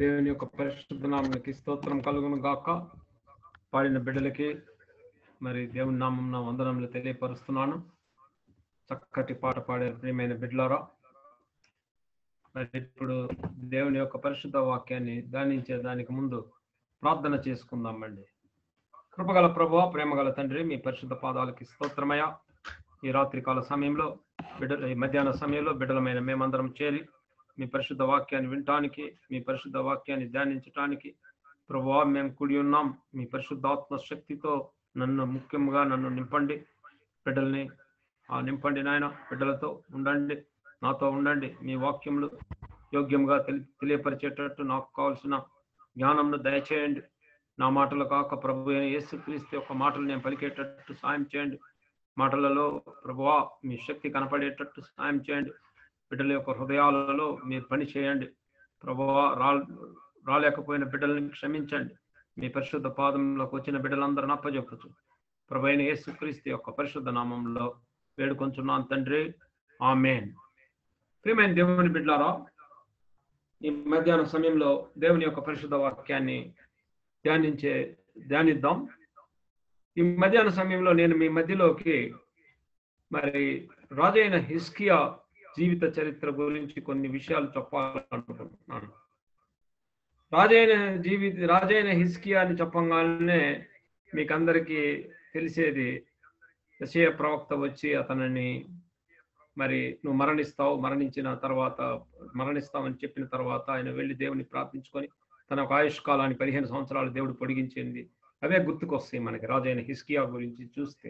దేవుని యొక్క పరిశుద్ధ నామానికి స్తోత్రం కలుగును గాక పాడిన బిడ్డలకి మరి దేవుని నామం నా వందనములు తెలియపరుస్తున్నాను చక్కటి పాట పాడే ప్రియమైన బిడ్డలారా మరి ఇప్పుడు దేవుని యొక్క పరిశుద్ధ వాక్యాన్ని ధ్యానించే దానికి ముందు ప్రార్థన చేసుకుందామండి కృపగల ప్రభు ప్రేమగల తండ్రి మీ పరిశుద్ధ పాదాలకి స్తోత్రమయ ఈ రాత్రికాల సమయంలో బిడ్డ ఈ మధ్యాహ్న సమయంలో బిడ్డలమైన మేమందరం చేరి మీ పరిశుద్ధ వాక్యాన్ని వినటానికి మీ పరిశుద్ధ వాక్యాన్ని ధ్యానించటానికి ప్రభు మేము కూడి ఉన్నాం మీ పరిశుద్ధాత్మ శక్తితో నన్ను ముఖ్యంగా నన్ను నింపండి బిడ్డల్ని ఆ నింపండి నాయన బిడ్డలతో ఉండండి నాతో ఉండండి మీ వాక్యములు యోగ్యంగా తెలి తెలియపరిచేటట్టు నాకు కావాల్సిన జ్ఞానంను దయచేయండి నా మాటలు కాక ప్రభు అయిన యేసుక్రీస్తు యొక్క మాటలు నేను పలికేటట్టు సాయం చేయండి మాటలలో ప్రభువా మీ శక్తి కనపడేటట్టు సాయం చేయండి బిడ్డల యొక్క హృదయాలలో మీరు పని చేయండి ప్రభువా రా రాలేకపోయిన బిడ్డల్ని క్షమించండి మీ పరిశుద్ధ పాదంలోకి వచ్చిన బిడ్డలందరూ అప్పచెప్పచ్చు ప్రభు అయిన యేసుక్రీస్తు యొక్క పరిశుద్ధ నామంలో వేడుకొంచున్నాను తండ్రి ఆమెన్ ప్రియమైన దేవుని బిడ్డారా ఈ మధ్యాహ్న సమయంలో దేవుని యొక్క పరిశుద్ధ వాక్యాన్ని ధ్యానించే ధ్యానిద్దాం ఈ మధ్యాహ్న సమయంలో నేను మీ మధ్యలోకి మరి రాజైన హిస్కియా జీవిత చరిత్ర గురించి కొన్ని విషయాలు చెప్పాలనుకుంటున్నాను రాజైన జీవిత రాజైన హిస్కియా అని చెప్పగానే మీకు అందరికీ తెలిసేది యశయ ప్రవక్త వచ్చి అతనిని మరి నువ్వు మరణిస్తావు మరణించిన తర్వాత మరణిస్తావని చెప్పిన తర్వాత ఆయన వెళ్ళి దేవుని ప్రార్థించుకొని తన ఒక ఆయుష్ కాలాన్ని పదిహేను సంవత్సరాలు దేవుడు పొడిగించింది అవే గుర్తుకొస్తాయి మనకి రాజైన హిస్కియా గురించి చూస్తే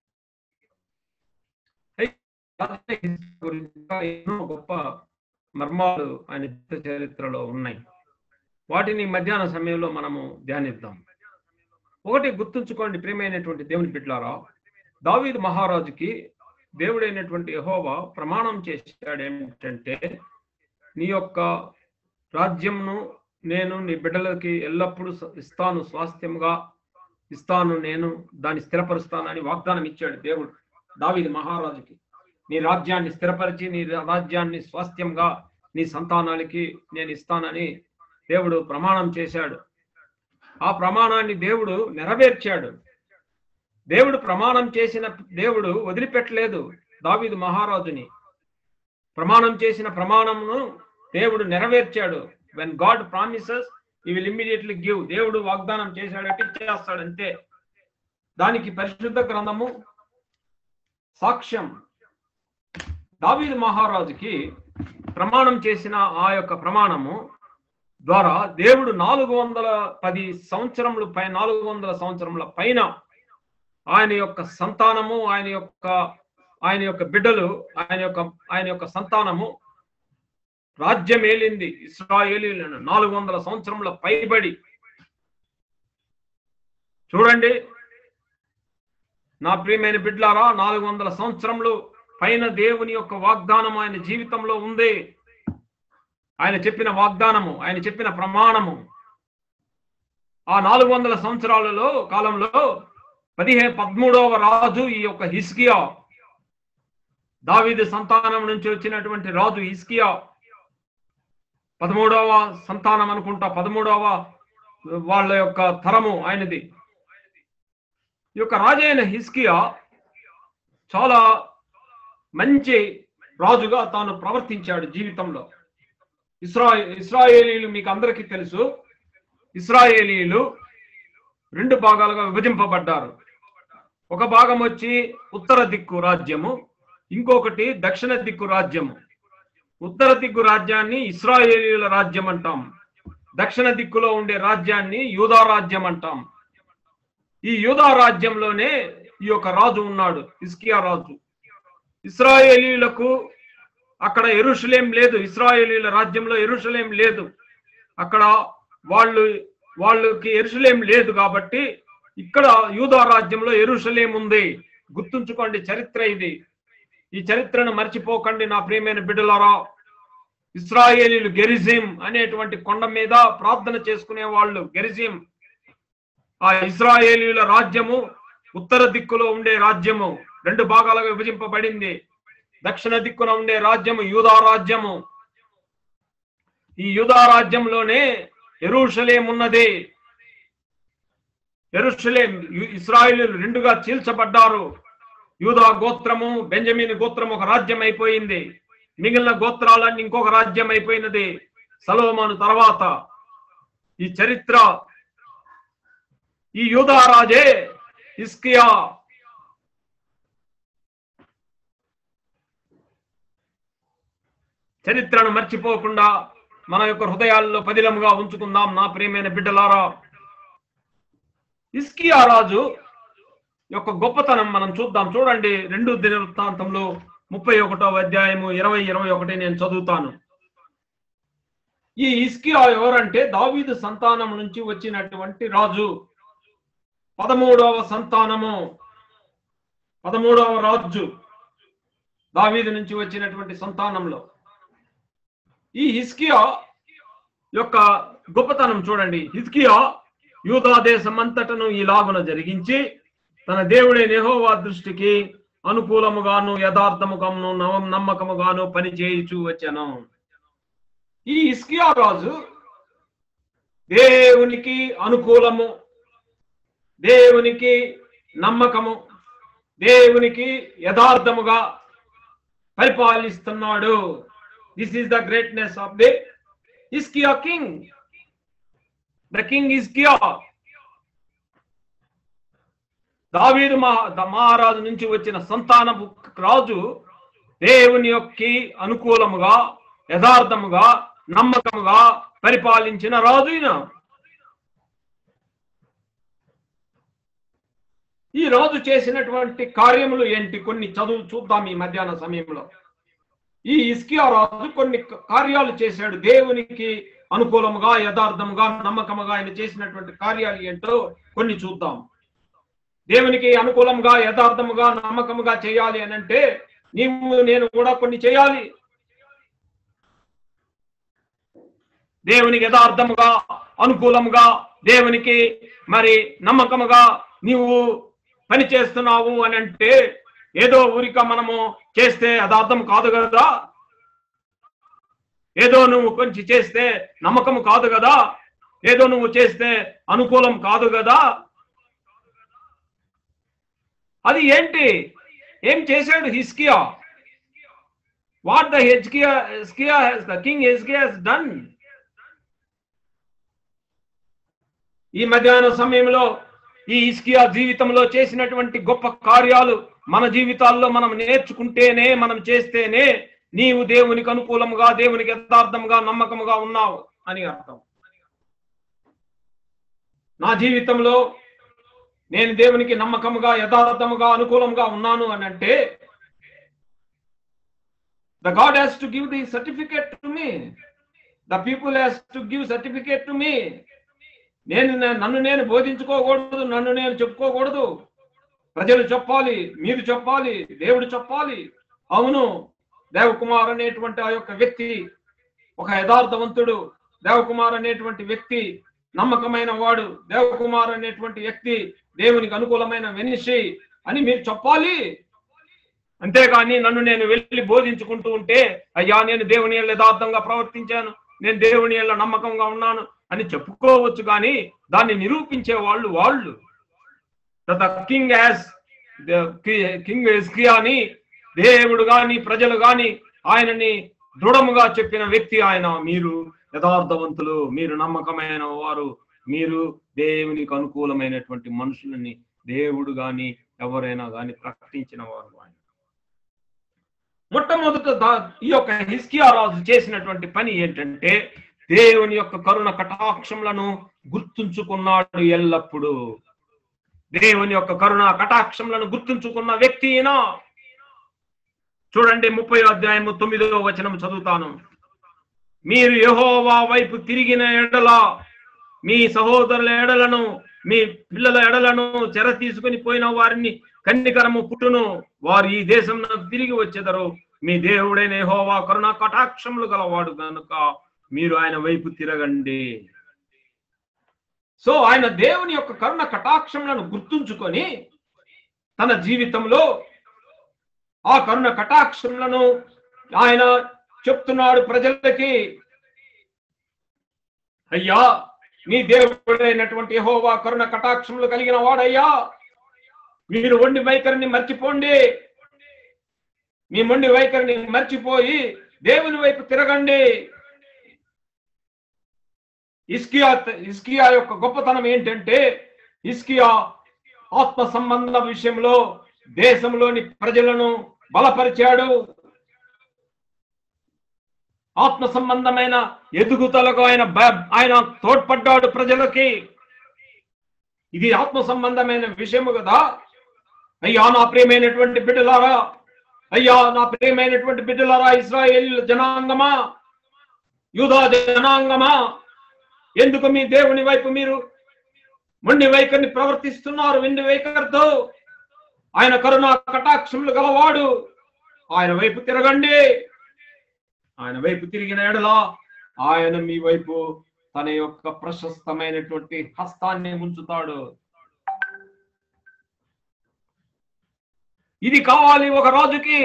గురించి ఎన్నో గొప్ప మర్మాలు ఆయన చరిత్రలో ఉన్నాయి వాటిని మధ్యాహ్న సమయంలో మనము ధ్యానిద్దాం ఒకటి గుర్తుంచుకోండి ప్రియమైనటువంటి దేవుని బిడ్లారా దావీద్ మహారాజుకి దేవుడైనటువంటి యహోవా ప్రమాణం చేశాడు ఏమిటంటే నీ యొక్క రాజ్యంను నేను నీ బిడ్డలకి ఎల్లప్పుడూ ఇస్తాను స్వాస్థ్యంగా ఇస్తాను నేను దాన్ని స్థిరపరుస్తానని వాగ్దానం ఇచ్చాడు దేవుడు దావీద్ మహారాజుకి నీ రాజ్యాన్ని స్థిరపరిచి నీ రాజ్యాన్ని స్వాస్థ్యంగా నీ సంతానానికి నేను ఇస్తానని దేవుడు ప్రమాణం చేశాడు ఆ ప్రమాణాన్ని దేవుడు నెరవేర్చాడు దేవుడు ప్రమాణం చేసిన దేవుడు వదిలిపెట్టలేదు దావీదు మహారాజుని ప్రమాణం చేసిన ప్రమాణమును దేవుడు నెరవేర్చాడు when God promises he will immediately give దేవుడు వాగ్దానం చేశాడంటే ఇచ్చేస్తాడు అంతే దానికి పరిశుద్ధ గ్రంథము సాక్ష్యం దావీదు మహారాజుకి ప్రమాణం చేసిన ఆ యొక్క ప్రమాణము ద్వారా దేవుడు నాలుగు వందల పది సంవత్సరములు పై నాలుగు వందల సంవత్సరముల పైన ఆయన యొక్క సంతానము ఆయన యొక్క ఆయన యొక్క బిడ్డలు ఆయన యొక్క ఆయన యొక్క సంతానము రాజ్యం ఏలింది ఇస్రాయేలీలను నాలుగు వందల సంవత్సరముల పైబడి చూడండి నా ప్రియమైన బిడ్లారా నాలుగు వందల సంవత్సరములు పైన దేవుని యొక్క వాగ్దానం ఆయన జీవితంలో ఉంది ఆయన చెప్పిన వాగ్దానము ఆయన చెప్పిన ప్రమాణము ఆ నాలుగు వందల సంవత్సరాలలో కాలంలో పదిహే పదమూడవ రాజు ఈ యొక్క హిస్కియా దావీదు సంతానం నుంచి వచ్చినటువంటి రాజు హిస్కియా పదమూడవ సంతానం అనుకుంటా పదమూడవ వాళ్ళ యొక్క తరము ఆయనది ఈ యొక్క రాజైన హిస్కియా చాలా మంచి రాజుగా తాను ప్రవర్తించాడు జీవితంలో ఇస్రా ఇస్రాయేలీలు మీకు అందరికీ తెలుసు ఇస్రాయేలీలు రెండు భాగాలుగా విభజింపబడ్డారు ఒక భాగం వచ్చి ఉత్తర దిక్కు రాజ్యము ఇంకొకటి దక్షిణ దిక్కు రాజ్యము ఉత్తర దిక్కు రాజ్యాన్ని ఇస్రాయేలీల రాజ్యం అంటాం దక్షిణ దిక్కులో ఉండే రాజ్యాన్ని యూదా రాజ్యం అంటాం ఈ యూదా రాజ్యంలోనే ఈ యొక్క రాజు ఉన్నాడు ఇస్కియా రాజు ఇస్రాయేలీలకు అక్కడ ఎరుషలేం లేదు ఇస్రాయేలీల రాజ్యంలో ఎరుషలేం లేదు అక్కడ వాళ్ళు వాళ్ళకి ఎరుషలేం లేదు కాబట్టి ఇక్కడ యూదా రాజ్యంలో ఎరుషలేం ఉంది గుర్తుంచుకోండి చరిత్ర ఇది ఈ చరిత్రను మర్చిపోకండి నా ప్రియమైన బిడ్డలారా ఇస్రాయేలీలు గెరిజిం అనేటువంటి కొండ మీద ప్రార్థన చేసుకునే వాళ్ళు గెరిజిం ఆ ఇస్రాయేలీల రాజ్యము ఉత్తర దిక్కులో ఉండే రాజ్యము రెండు భాగాలుగా విభజింపబడింది దక్షిణ దిక్కున ఉండే రాజ్యము యూదా రాజ్యము ఈ యూదా రాజ్యంలోనే ఎరుషలేం ఉన్నది ఎరుషలేం ఇస్రాయిల్ రెండుగా చీల్చబడ్డారు యూదా గోత్రము బెంజమిన్ గోత్రం ఒక రాజ్యం అయిపోయింది మిగిలిన గోత్రాలన్నీ ఇంకొక రాజ్యం అయిపోయినది సలోమాను తర్వాత ఈ చరిత్ర ఈ యూదా రాజే ఇస్కియా చరిత్రను మర్చిపోకుండా మన యొక్క హృదయాల్లో పదిలముగా ఉంచుకుందాం నా ప్రియమైన బిడ్డలారా ఇస్కియా రాజు యొక్క గొప్పతనం మనం చూద్దాం చూడండి రెండు దినవృత్తాంతంలో ముప్పై ఒకటో అధ్యాయము ఇరవై ఇరవై ఒకటి నేను చదువుతాను ఈ ఇస్కియా ఎవరంటే దావీదు సంతానం నుంచి వచ్చినటువంటి రాజు పదమూడవ సంతానము పదమూడవ రాజు దావీదు నుంచి వచ్చినటువంటి సంతానంలో ఈ హిస్కియా యొక్క గొప్పతనం చూడండి హిస్కియా యూదా దేశం అంతటను ఇలాగున జరిగించి తన దేవుడైన యెహోవా దృష్టికి అనుకూలముగాను యథార్థముగాను నవం నమ్మకముగాను పని చేయుచు వచ్చాను ఈ ఇస్కియా రాజు దేవునికి అనుకూలము దేవునికి నమ్మకము దేవునికి యథార్థముగా పరిపాలిస్తున్నాడు this is the greatness of the ఇస్కియా కింగ్ ద కింగ్ ఇస్కియా దావీదు మహా ద- మహారాజు నుంచి వచ్చిన సంతానపు రాజు దేవుని యొక్క అనుకూలముగా యథార్థముగా నమ్మకముగా పరిపాలించిన రాజు ఈయన ఈ రాజు చేసినటువంటి కార్యములు ఏంటి కొన్ని చదువు చూద్దాం ఈ మధ్యాహ్న సమయంలో ఈ ఇస్కియా రాజు కొన్ని కార్యాలు చేశాడు దేవునికి అనుకూలముగా యథార్థముగా నమ్మకముగా ఆయన చేసినటువంటి కార్యాలు ఏంటో కొన్ని చూద్దాం దేవునికి అనుకూలంగా యథార్థముగా నమ్మకముగా చేయాలి అని అంటే నీవు నేను కూడా కొన్ని చేయాలి దేవునికి యథార్థముగా అనుకూలముగా దేవునికి మరి నమ్మకముగా నీవు పని చేస్తున్నావు అని అంటే ఏదో ఊరిక మనము చేస్తే యథార్థం కాదు కదా ఏదో నువ్వు కొంచెం చేస్తే నమ్మకం కాదు కదా ఏదో నువ్వు చేస్తే అనుకూలం కాదు కదా అది ఏంటి ఏం చేశాడు హిస్కియా వాట్ ద హెచ్కియా హిస్కియా ద కింగ్ హిస్కియా డన్ ఈ మధ్యాహ్న సమయంలో ఈ ఇస్కియా జీవితంలో చేసినటువంటి గొప్ప కార్యాలు మన జీవితాల్లో మనం నేర్చుకుంటేనే మనం చేస్తేనే నీవు దేవునికి అనుకూలముగా దేవునికి యథార్థముగా నమ్మకముగా ఉన్నావు అని అర్థం నా జీవితంలో నేను దేవునికి నమ్మకముగా యథార్థముగా అనుకూలంగా ఉన్నాను అని అంటే the God has to give the certificate to me the people has to give certificate to me నేను నే- నన్ను నేను బోధించుకోకూడదు నన్ను నేను చెప్పుకోకూడదు ప్రజలు చెప్పాలి మీరు చెప్పాలి దేవుడు చెప్పాలి అవును దేవకుమార్ అనేటువంటి ఆ యొక్క వ్యక్తి ఒక యథార్థవంతుడు దేవకుమార్ అనేటువంటి వ్యక్తి నమ్మకమైన వాడు దేవకుమార్ అనేటువంటి వ్యక్తి దేవునికి అనుకూలమైన మనిషి అని మీరు చెప్పాలి అంతేగాని నన్ను నేను వెళ్ళి బోధించుకుంటూ ఉంటే అయ్యా నేను దేవుని ఏళ్ళ యథార్థంగా ప్రవర్తించాను నేను దేవుని ఏళ్ళ నమ్మకంగా ఉన్నాను అని చెప్పుకోవచ్చు కానీ దాన్ని నిరూపించే వాళ్ళు వాళ్ళు ద కింగ్ యాజ్ కింగ్ ఎస్కియాని దేవుడు గాని ప్రజలు గాని ఆయనని దృఢముగా చెప్పిన వ్యక్తి ఆయన మీరు యథార్థవంతులు మీరు నమ్మకమైన వారు మీరు దేవునికి అనుకూలమైనటువంటి మనుషులని దేవుడు గాని ఎవరైనా గాని ప్రకటించిన వారు ఆయన మొట్టమొదట దా- ఈ యొక్క హిస్కియా రాజు చేసినటువంటి పని ఏంటంటే దేవుని యొక్క కరుణ కటాక్షములను గుర్తుంచుకున్నాడు ఎల్లప్పుడూ దేవుని యొక్క కరుణ కటాక్షములను గుర్తుంచుకున్న వ్యక్తి ఈయన చూడండి ముప్పై అధ్యాయము తొమ్మిదో వచనం చదువుతాను మీరు యెహోవా వైపు తిరిగిన ఎడల మీ సహోదరుల ఎడలను మీ పిల్లల ఎడలను చెర తీసుకుని పోయిన వారిని కన్నికరము పుట్టును వారు ఈ దేశం తిరిగి వచ్చేదరు మీ దేవుడైన యెహోవా కరుణ కటాక్షములు గలవాడు గనుక మీరు ఆయన వైపు తిరగండి సో ఆయన దేవుని యొక్క కరుణ కటాక్షములను గుర్తుంచుకొని తన జీవితంలో ఆ కరుణ కటాక్షములను ఆయన చెప్తున్నాడు ప్రజలకి అయ్యా నీ దేవుడైనటువంటి యెహోవా కరుణ కటాక్షములు కలిగిన వాడయ్యా మీరు వండి వైఖరిని మర్చిపోండి మీ మొండి వైఖరిని మర్చిపోయి దేవుని వైపు తిరగండి ఇస్కియా ఇస్కియా యొక్క గొప్పతనం ఏంటంటే ఇస్కియా ఆత్మ సంబంధ విషయంలో దేశంలోని ప్రజలను బలపరిచాడు ఆత్మ సంబంధమైన ఎదుగుదలకు ఆయన బ- ఆయన తోడ్పడ్డాడు ప్రజలకి ఇది ఆత్మ సంబంధమైన విషయము కదా అయ్యా నా ప్రియమైనటువంటి బిడ్డలారా అయ్యా నా ప్రియమైనటువంటి బిడ్డలారా ఇస్రాయేల్ జనాంగమా యూదా జనాంగమా ఎందుకు మీ దేవుని వైపు మీరు మొండి వైఖరిని ప్రవర్తిస్తున్నారు వెండి వైఖరితో ఆయన కరుణ కటాక్షములు గలవాడు ఆయన వైపు తిరగండి ఆయన వైపు తిరిగిన ఎడల ఆయన మీ వైపు తన యొక్క ప్రశస్తమైనటువంటి హస్తాన్ని ఉంచుతాడు ఇది కావాలి ఒక రాజుకి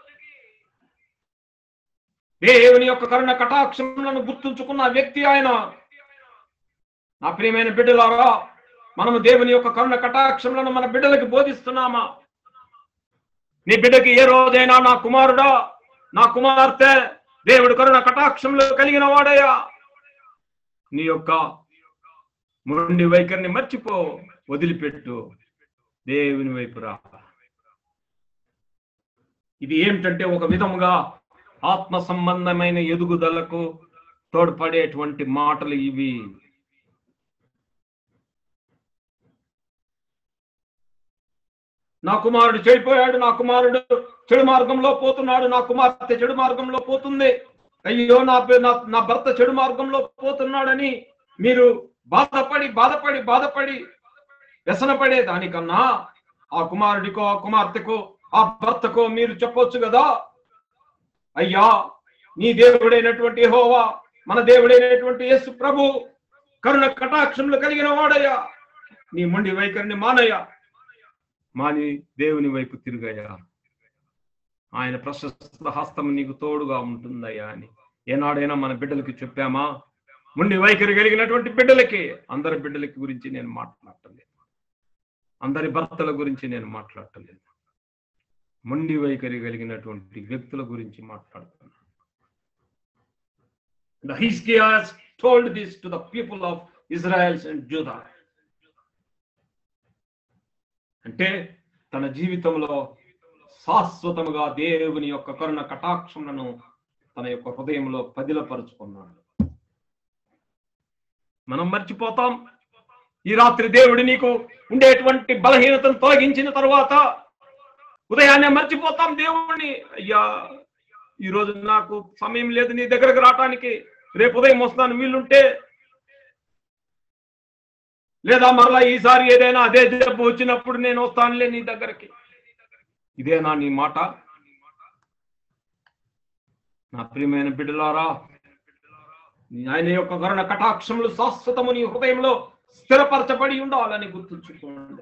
దేవుని యొక్క కరుణ కటాక్షములను గుర్తుంచుకున్న వ్యక్తి ఆయన నా ప్రియమైన బిడ్డలారా మనము దేవుని యొక్క కరుణ కటాక్షములను మన బిడ్డలకి బోధిస్తున్నామా నీ బిడ్డకి ఏ రోజైనా నా కుమారుడా నా కుమార్తె దేవుడు కరుణ కటాక్షంలో కలిగిన వాడయ్యా నీ యొక్క మొండి వైఖరిని మర్చిపో వదిలిపెట్టు దేవుని వైపు రా ఇది ఏమిటంటే ఒక విధముగా ఆత్మ సంబంధమైన ఎదుగుదలకు తోడ్పడేటువంటి మాటలు ఇవి నా కుమారుడు చెడిపోయాడు నా కుమారుడు చెడు మార్గంలో పోతున్నాడు నా కుమార్తె చెడు మార్గంలో పోతుంది అయ్యో నా పే- నా- నా భర్త చెడు మార్గంలో పోతున్నాడని మీరు బాధపడి బాధపడి బాధపడి వ్యసనపడే దానికన్నా ఆ కుమారుడికో ఆ కుమార్తెకో ఆ భర్తకో మీరు చెప్పొచ్చు కదా అయ్యా నీ దేవుడైనటువంటి హోవా మన దేవుడైనటువంటి యేసు ప్రభు కరుణ కటాక్షములు కలిగిన వాడయ్యా నీ మొండి వైఖరిని మానయ్యా మాని దేవుని వైపు తిరుగయ్యా ఆయన ప్రశస్త హస్తం నీకు తోడుగా ఉంటుందయ్యా అని ఏనాడైనా మన బిడ్డలకి చెప్పామా ముండి వైఖరి కలిగినటువంటి బిడ్డలకి అందరి బిడ్డలకి గురించి నేను మాట్లాడటలేదు అందరి భర్తల గురించి నేను మాట్లాడటలేదు మొండి వైఖరి కలిగినటువంటి వ్యక్తుల గురించి మాట్లాడుతున్నాను The Hiskias told this to the people of Israel and Judah. అంటే తన జీవితంలో శాశ్వతముగా దేవుని యొక్క కరుణ కటాక్షములను తన యొక్క హృదయంలో పదిలపరుచుకున్నాడు మనం మర్చిపోతాం ఈ రాత్రి దేవుడు నీకు ఉండేటువంటి బలహీనతను తొలగించిన తరువాత ఉదయాన్నే మర్చిపోతాం దేవుణ్ణి అయ్యా ఈ రోజు నాకు సమయం లేదు నీ దగ్గరకు రావటానికి రేపు ఉదయం వస్తాను వీలుంటే లేదా మరలా ఈసారి ఏదైనా అదే జబ్బు వచ్చినప్పుడు నేను వస్తానులే నీ దగ్గరికి ఇదేనా నీ మాట నా ప్రియమైన బిడ్డలారా నీ ఆయన యొక్క కరుణ కటాక్షములు శాశ్వతము నీ హృదయంలో స్థిరపరచబడి ఉండాలని గుర్తుంచుకోండి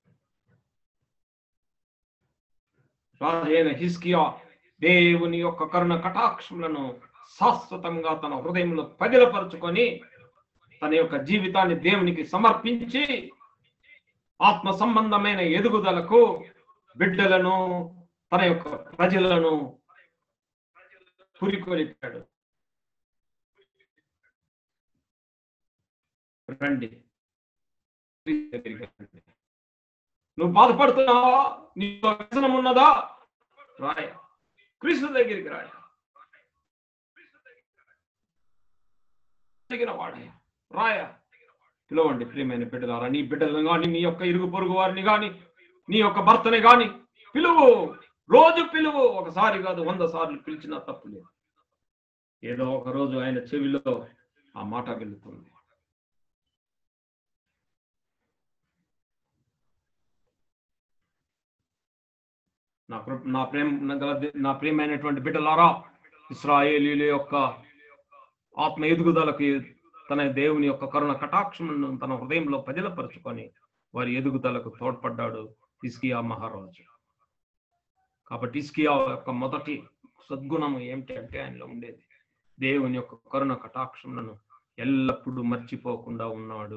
రాజైన హిస్కియా దేవుని యొక్క కరుణ కటాక్షములను శాశ్వతంగా తన హృదయంలో పదిలపరుచుకొని తన యొక్క జీవితాన్ని దేవునికి సమర్పించి ఆత్మ సంబంధమైన ఎదుగుదలకు బిడ్డలను తన యొక్క ప్రజలను పురికొలిపాడు రండి నువ్వు బాధపడుతున్నావా నీకు వ్యసనం ఉన్నదా రాయ క్రీస్తు దగ్గరికి రాయ తగిన వాడయ్య రాయ పిలవండి ప్రియమైన బిడ్డలారా నీ బిడ్డలను కానీ నీ యొక్క ఇరుగు పొరుగు వారిని కానీ నీ యొక్క భర్తని కానీ పిలువు రోజు పిలువు ఒకసారి కాదు వంద సార్లు పిలిచినా తప్పు లేదు ఏదో ఒక రోజు ఆయన చెవిలో ఆ మాట వెళుతుంది నా ప్ర- నా ప్రేమ నా గల దే- నా ప్రియమైనటువంటి బిడ్డలారా ఇస్రాయేలీల యొక్క ఆత్మ ఎదుగుదలకి తన దేవుని యొక్క కరుణ కటాక్షములను తన హృదయంలో పదిలపరుచుకొని వారి ఎదుగుదలకు తోడ్పడ్డాడు ఇస్కియా మహారాజు కాబట్టి ఇస్కియా యొక్క మొదటి సద్గుణం ఏమిటి అంటే ఆయనలో ఉండేది దేవుని యొక్క కరుణ కటాక్షములను ఎల్లప్పుడూ మర్చిపోకుండా ఉన్నాడు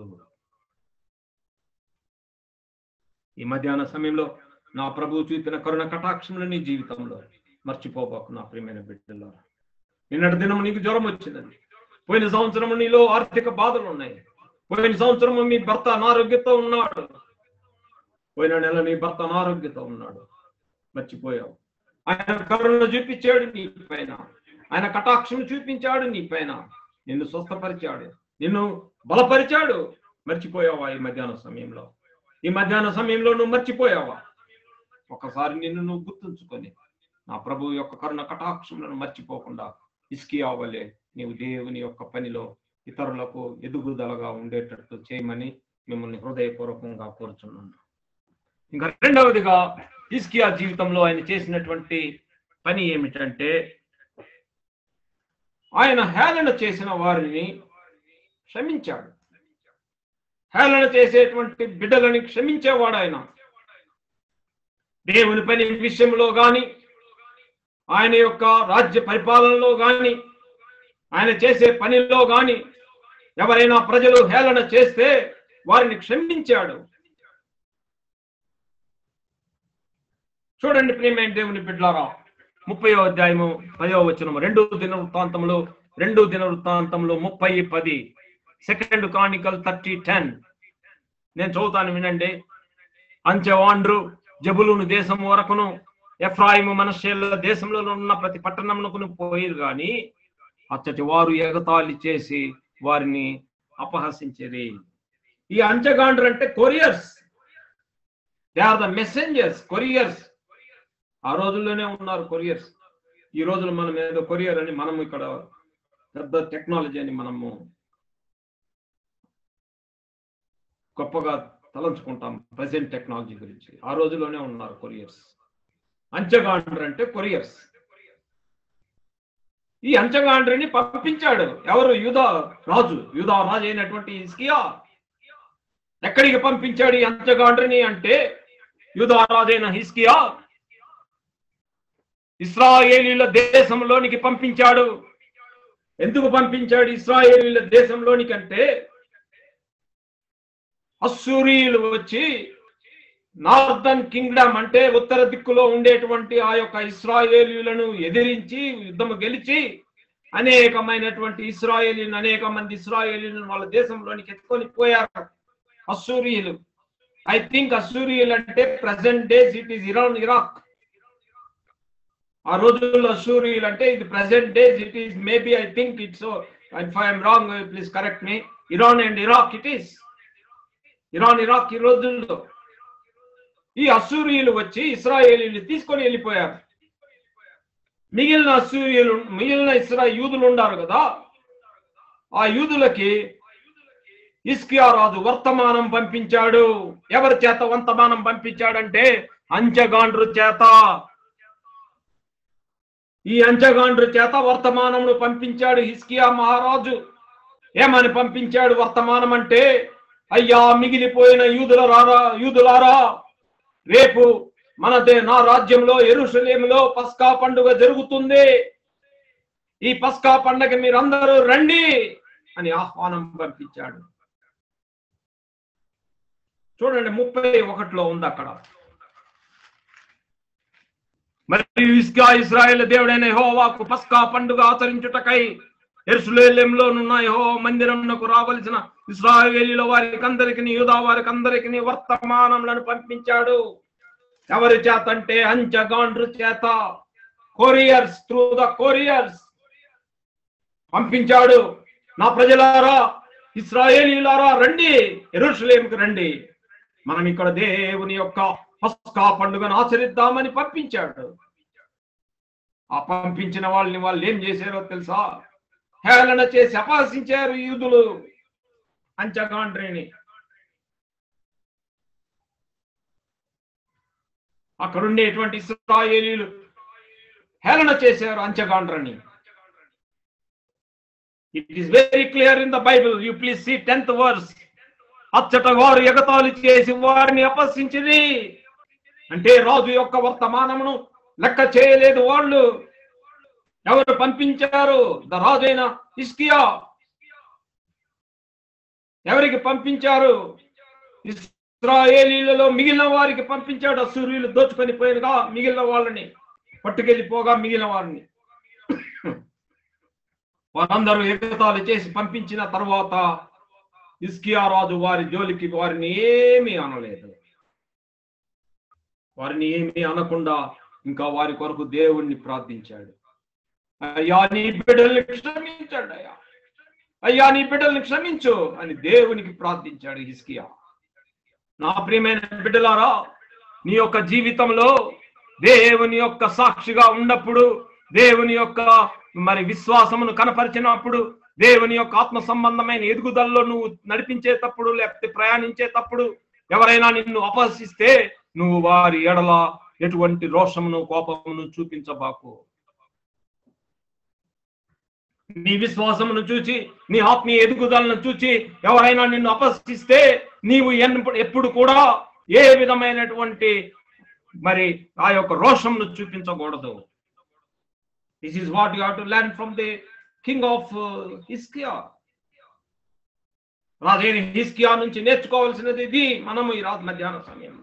ఈ మధ్యాహ్న సమయంలో నా ప్రభువు చూపిన కరుణ కటాక్షములు నీ జీవితంలో మర్చిపోబాకు నా ప్రియమైన బిడ్డలో నిన్నటి దినం నీకు జ్వరం వచ్చిందండి పోయిన సంవత్సరం నీలో ఆర్థిక బాధలు ఉన్నాయి పోయిన సంవత్సరం మీ భర్త అనారోగ్యతో ఉన్నాడు పోయిన నెల నీ భర్త అనారోగ్యతో ఉన్నాడు మర్చిపోయావు ఆయన కరుణ చూపించాడు నీ పైన ఆయన కటాక్షం చూపించాడు నీ పైన నిన్ను స్వస్థపరిచాడు నిన్ను బలపరిచాడు మర్చిపోయావా ఈ మధ్యాహ్న సమయంలో ఈ మధ్యాహ్న సమయంలో నువ్వు మర్చిపోయావా ఒకసారి నిన్ను నువ్వు గుర్తుంచుకొని నా ప్రభు యొక్క కరుణ కటాక్షములను మర్చిపోకుండా ఇసుకి అవ్వలే నీవు దేవుని యొక్క పనిలో ఇతరులకు ఎదుగుదలగా ఉండేటట్టు చేయమని మిమ్మల్ని హృదయపూర్వకంగా కోరుచున్నాను ఇంకా రెండవదిగా ఇస్కియా జీవితంలో ఆయన చేసినటువంటి పని ఏమిటంటే ఆయన హేళన చేసిన వారిని క్షమించాడు హేళన చేసేటువంటి బిడ్డలని క్షమించేవాడు ఆయన దేవుని పని విషయంలో గాని ఆయన యొక్క రాజ్య పరిపాలనలో గాని ఆయన చేసే పనిలో గాని ఎవరైనా ప్రజలు హేళన చేస్తే వారిని క్షమించాడు చూడండి ప్రియమైన దేవుని బిడ్లారా ముప్పయో అధ్యాయము పదో వచనము రెండు దిన వృత్తాంతంలో రెండు దిన వృత్తాంతంలో ముప్పై పది సెకండ్ కానికల్ థర్టీ టెన్ నేను చదువుతాను వినండి అంచెవాండ్రు జబులును దేశం వరకును ఎఫ్రాయిము మనషేల దేశంలో ఉన్న ప్రతి పట్టణమునకును పోయిరు గాని అచ్చటి వారు ఎగతాళి చేసి వారిని అపహసించేది ఈ అంచెగాండ్రు అంటే couriers they are the messengers couriers ఆ రోజుల్లోనే ఉన్నారు కొరియర్స్ ఈ రోజులు మనం ఏదో కొరియర్ అని మనం ఇక్కడ పెద్ద టెక్నాలజీ అని మనము గొప్పగా తలంచుకుంటాం ప్రజెంట్ టెక్నాలజీ గురించి ఆ రోజుల్లోనే ఉన్నారు కొరియర్స్ అంచెగాండ్రు అంటే కొరియర్స్ ఈ అంచెగాండ్రిని పంపించాడు ఎవరు యూదా రాజు యూదా రాజు అయినటువంటి ఇస్కియా ఎక్కడికి పంపించాడు ఈ అంచెగాండ్రిని అంటే యూదా రాజు అయిన హిస్కియా ఇస్రాయేలీల దేశంలోనికి పంపించాడు ఎందుకు పంపించాడు ఇస్రాయేలీల దేశంలోనికి అంటే అస్సూరియులు వచ్చి నార్దర్న్ కింగ్డమ్ అంటే ఉత్తర దిక్కులో ఉండేటువంటి ఆ యొక్క ఇస్రాయేలీలను ఎదిరించి యుద్ధము గెలిచి అనేకమైనటువంటి ఇస్రాయేలీలను అనేక మంది ఇస్రాయేలీలను వాళ్ళ దేశంలోనికి ఎత్తుకొని పోయారు అస్సూరియులు ఐ థింక్ అస్సూరియులు అంటే present days it is Iran Iraq ఆ రోజుల్లో అస్సూరియులు అంటే ఇది present days it is maybe I think it's if I'm wrong please correct me Iran and Iraq it is Iran Iraq ఈ రోజుల్లో ఈ అసూరియులు వచ్చి ఇస్రాయేలీలు తీసుకొని వెళ్ళిపోయారు మిగిలిన అసూరియులు మిగిలిన ఇస్రా యూదులు ఉన్నారు కదా ఆ యూదులకి ఇస్కియా రాజు వర్తమానం పంపించాడు ఎవరి చేత వర్తమానం పంపించాడంటే అంచెగాండ్రు చేత ఈ అంచెగాండ్రు చేత వర్తమానమును పంపించాడు హిస్కియా మహారాజు ఏమని పంపించాడు వర్తమానం అంటే అయ్యా మిగిలిపోయిన యూదుల రారా యూదులారా రేపు మనదే నా రాజ్యంలో ఎరుషలేములో పస్కా పండుగ జరుగుతుంది ఈ పస్కా పండుగ మీరందరూ రండి అని ఆహ్వానం పంపించాడు చూడండి ముప్పై ఒకటిలో ఉంది అక్కడ మరియు ఇస్కా ఇస్రాయేల్ దేవుడైన యెహోవాకు పస్కా పండుగ ఆచరించుటకై ఎరుసలేంలోనున్న యహో మందిరంకు రావలసిన ఇస్రాయేలీల వారికి అందరికి యూదా వారికి అందరికి వర్తమానములను పంపించాడు ఎవరి చేత అంటే అంచగాండ్రు చేత కొరియర్స్ త్రూ ద కొరియర్స్ పంపించాడు నా ప్రజలారా ఇస్రాయేలీలారా రండి ఎరుషలేంకి రండి మనం ఇక్కడ దేవుని యొక్క పస్కా పండుగను ఆచరిద్దామని పంపించాడు ఆ పంపించిన వాళ్ళని వాళ్ళు ఏం చేశారో తెలుసా హేళన చేసి అపహసించారు యూదులు అంచగాండ్రిని అక్కడ ఉండేటువంటి ఇస్రాయేలీలు హేళన చేశారు అంచగాండ్రని it is very clear in the Bible you please see tenth verse అచ్చట వారు ఎగతాళి చేసి వారిని అపహసించింది అంటే రాజు యొక్క వర్తమానమును లెక్క చేయలేదు వాళ్ళు ఎవరు పంపించారు ద రాజైన ఇస్కియా ఎవరికి పంపించారు ఇస్రాయేలీలలో మిగిలిన వారికి పంపించాడు అసూర్యులు దోచుకొని పోయినగా మిగిలిన వాళ్ళని పట్టుకెళ్ళిపోగా మిగిలిన వారిని వారందరూ ఎగతాళి చేసి పంపించిన తర్వాత ఇస్కియా రాజు వారి జోలికి వారిని ఏమీ అనలేదు వారిని ఏమీ అనకుండా ఇంకా వారి కొరకు దేవుణ్ణి ప్రార్థించాడు అయ్యా నీ బిడ్డల్ని క్షమించండి అయ్యా అయ్యా నీ బిడ్డల్ని క్షమించు అని దేవునికి ప్రార్థించాడు హిస్కియా నా ప్రియమైన బిడ్డలారా నీ యొక్క జీవితంలో దేవుని యొక్క సాక్షిగా ఉన్నప్పుడు దేవుని యొక్క మరి విశ్వాసమును కనపరిచినప్పుడు దేవుని యొక్క ఆత్మ సంబంధమైన ఎదుగుదలలో నువ్వు నడిపించేటప్పుడు లేకపోతే ప్రయాణించేటప్పుడు ఎవరైనా నిన్ను అపహసిస్తే నువ్వు వారి ఎడల ఎటువంటి రోషమును కోపమును చూపించబాకు నీ విశ్వాసమును చూచి నీ ఆత్మీయ ఎదుగుదలను చూచి ఎవరైనా నిన్ను అపహసిస్తే నీవు ఎన్నప్పుడు- ఎప్పుడు కూడా ఏ విధమైనటువంటి మరి ఆ యొక్క రోషంను చూపించకూడదు this is what you have to learn from the king of హిస్కియా రాజైన హిస్కియా నుంచి నేర్చుకోవాల్సినది ఇది మనము ఈ రాత్రి మధ్యాహ్న సమయంలో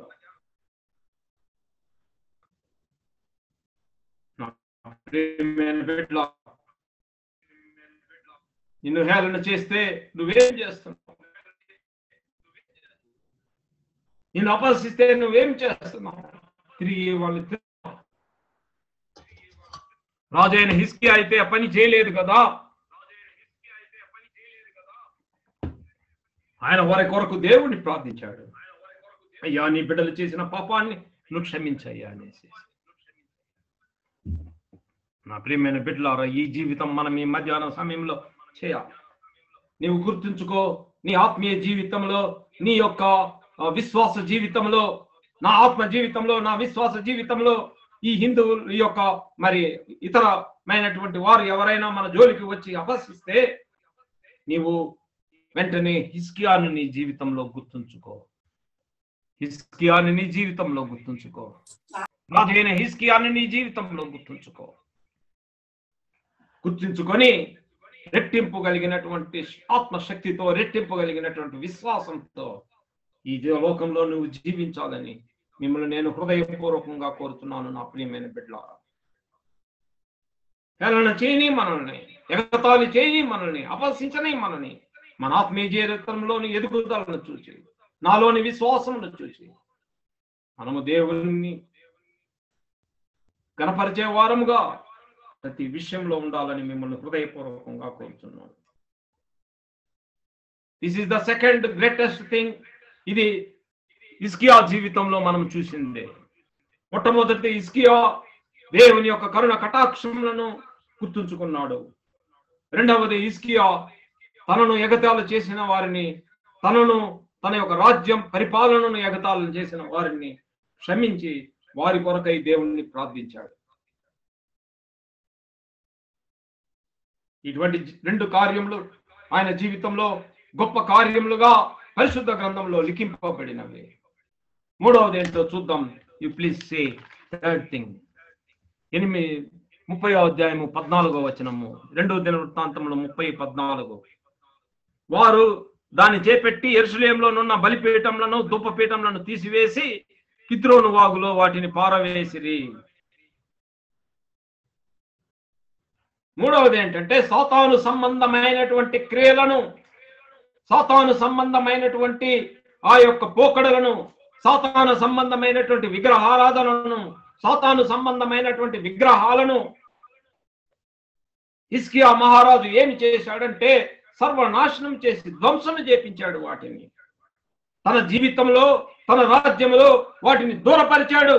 నా ప్రియమైన బిడ్డలారా, నిన్ను హేళన చేస్తే నువ్వేం చేస్తున్నావు నిన్ను అపహసిస్తే నువ్వేం చేస్తున్నావు తిరిగి వాళ్ళు తిరిగి- రాజైన హిస్కి అయితే ఆ పని చేయలేదు కదా ఆయన వారి కొరకు దేవుణ్ణి ప్రార్థించాడు అయ్యా నీ బిడ్డలు చేసిన పాపాన్ని నువ్వు క్షమించయ్యా అనేసి నా ప్రియమైన బిడ్డలారా ఈ జీవితం మనం ఈ మధ్యాహ్నం సమయంలో చేయాలి నీవు గుర్తుంచుకో నీ ఆత్మీయ జీవితంలో నీ యొక్క ఆ, విశ్వాస జీవితంలో నా ఆత్మ జీవితంలో నా విశ్వాస జీవితంలో ఈ హిందువులు ఈ యొక్క మరి ఇతరమైనటువంటి వారు ఎవరైనా మన జోలికి వచ్చి అపహసిస్తే నీవు వెంటనే హిస్కియాను నీ జీవితంలో గుర్తుంచుకో హిస్కియాను నీ జీవితంలో గుర్తుంచుకో రాజైన హిస్కియాను నీ జీవితంలో గుర్తుంచుకో గుర్తుంచుకొని రెట్టింపు కలిగినటువంటి ఆత్మశక్తితో రెట్టింపు కలిగినటువంటి విశ్వాసంతో ఈ జీ- లోకంలో నువ్వు జీవించాలని మిమ్మల్ని నేను హృదయపూర్వకంగా కోరుతున్నాను నా ప్రియమైన బిడ్డలారా హేళన చేయని మనల్ని ఎగతాళి చేయని మనల్ని అపహసించని మనల్ని మన ఆత్మీయ జీవితంలోని ఎదుగుదలను చూసి నాలోని విశ్వాసమును చూసి మనము దేవుని కనపరిచే వారముగా ప్రతి విషయంలో ఉండాలని మిమ్మల్ని హృదయపూర్వకంగా కోరుతున్నాను this is the second greatest thing ఇది ఇస్కియా జీవితంలో మనం చూసిందే మొట్టమొదటి ఇస్కియా దేవుని యొక్క కరుణ కటాక్షములను గుర్తుంచుకున్నాడు రెండవది ఇస్కియా తనను ఎగతాళి చేసిన వారిని తనను తన యొక్క రాజ్యం పరిపాలనను ఎగతాళం చేసిన వారిని క్షమించి వారి కొరకై దేవుణ్ణి ప్రార్థించాడు ఇటువంటి జి- రెండు కార్యములు ఆయన జీవితంలో గొప్ప కార్యములుగా పరిశుద్ధ గ్రంథంలో లిఖింపబడినవి మూడవది ఏంటో చూద్దాం you please say third thing ఎనిమిది ముప్పై అధ్యాయము పద్నాలుగో వచనము రెండవ దిన వృత్తాంతంలో ముప్పై పద్నాలుగు వారు దాన్ని చేపెట్టి ఎరుసలేంలోనున్న బలిపీఠంలను ధూపపీఠంలను తీసివేసి కిద్రోను వాగులో వాటిని పారవేసిరి మూడవది ఏంటంటే సాతాను సంబంధమైనటువంటి క్రియలను సాతాను సంబంధమైనటువంటి ఆ యొక్క పోకడలను సాతాను సంబంధమైనటువంటి విగ్రహారాధనలను సాతాను సంబంధమైనటువంటి విగ్రహాలను హిస్కియా మహారాజు ఏమి చేశాడంటే సర్వనాశనం చేసి ధ్వంసం చేపించాడు వాటిని తన జీవితంలో తన రాజ్యంలో వాటిని దూరపరిచాడు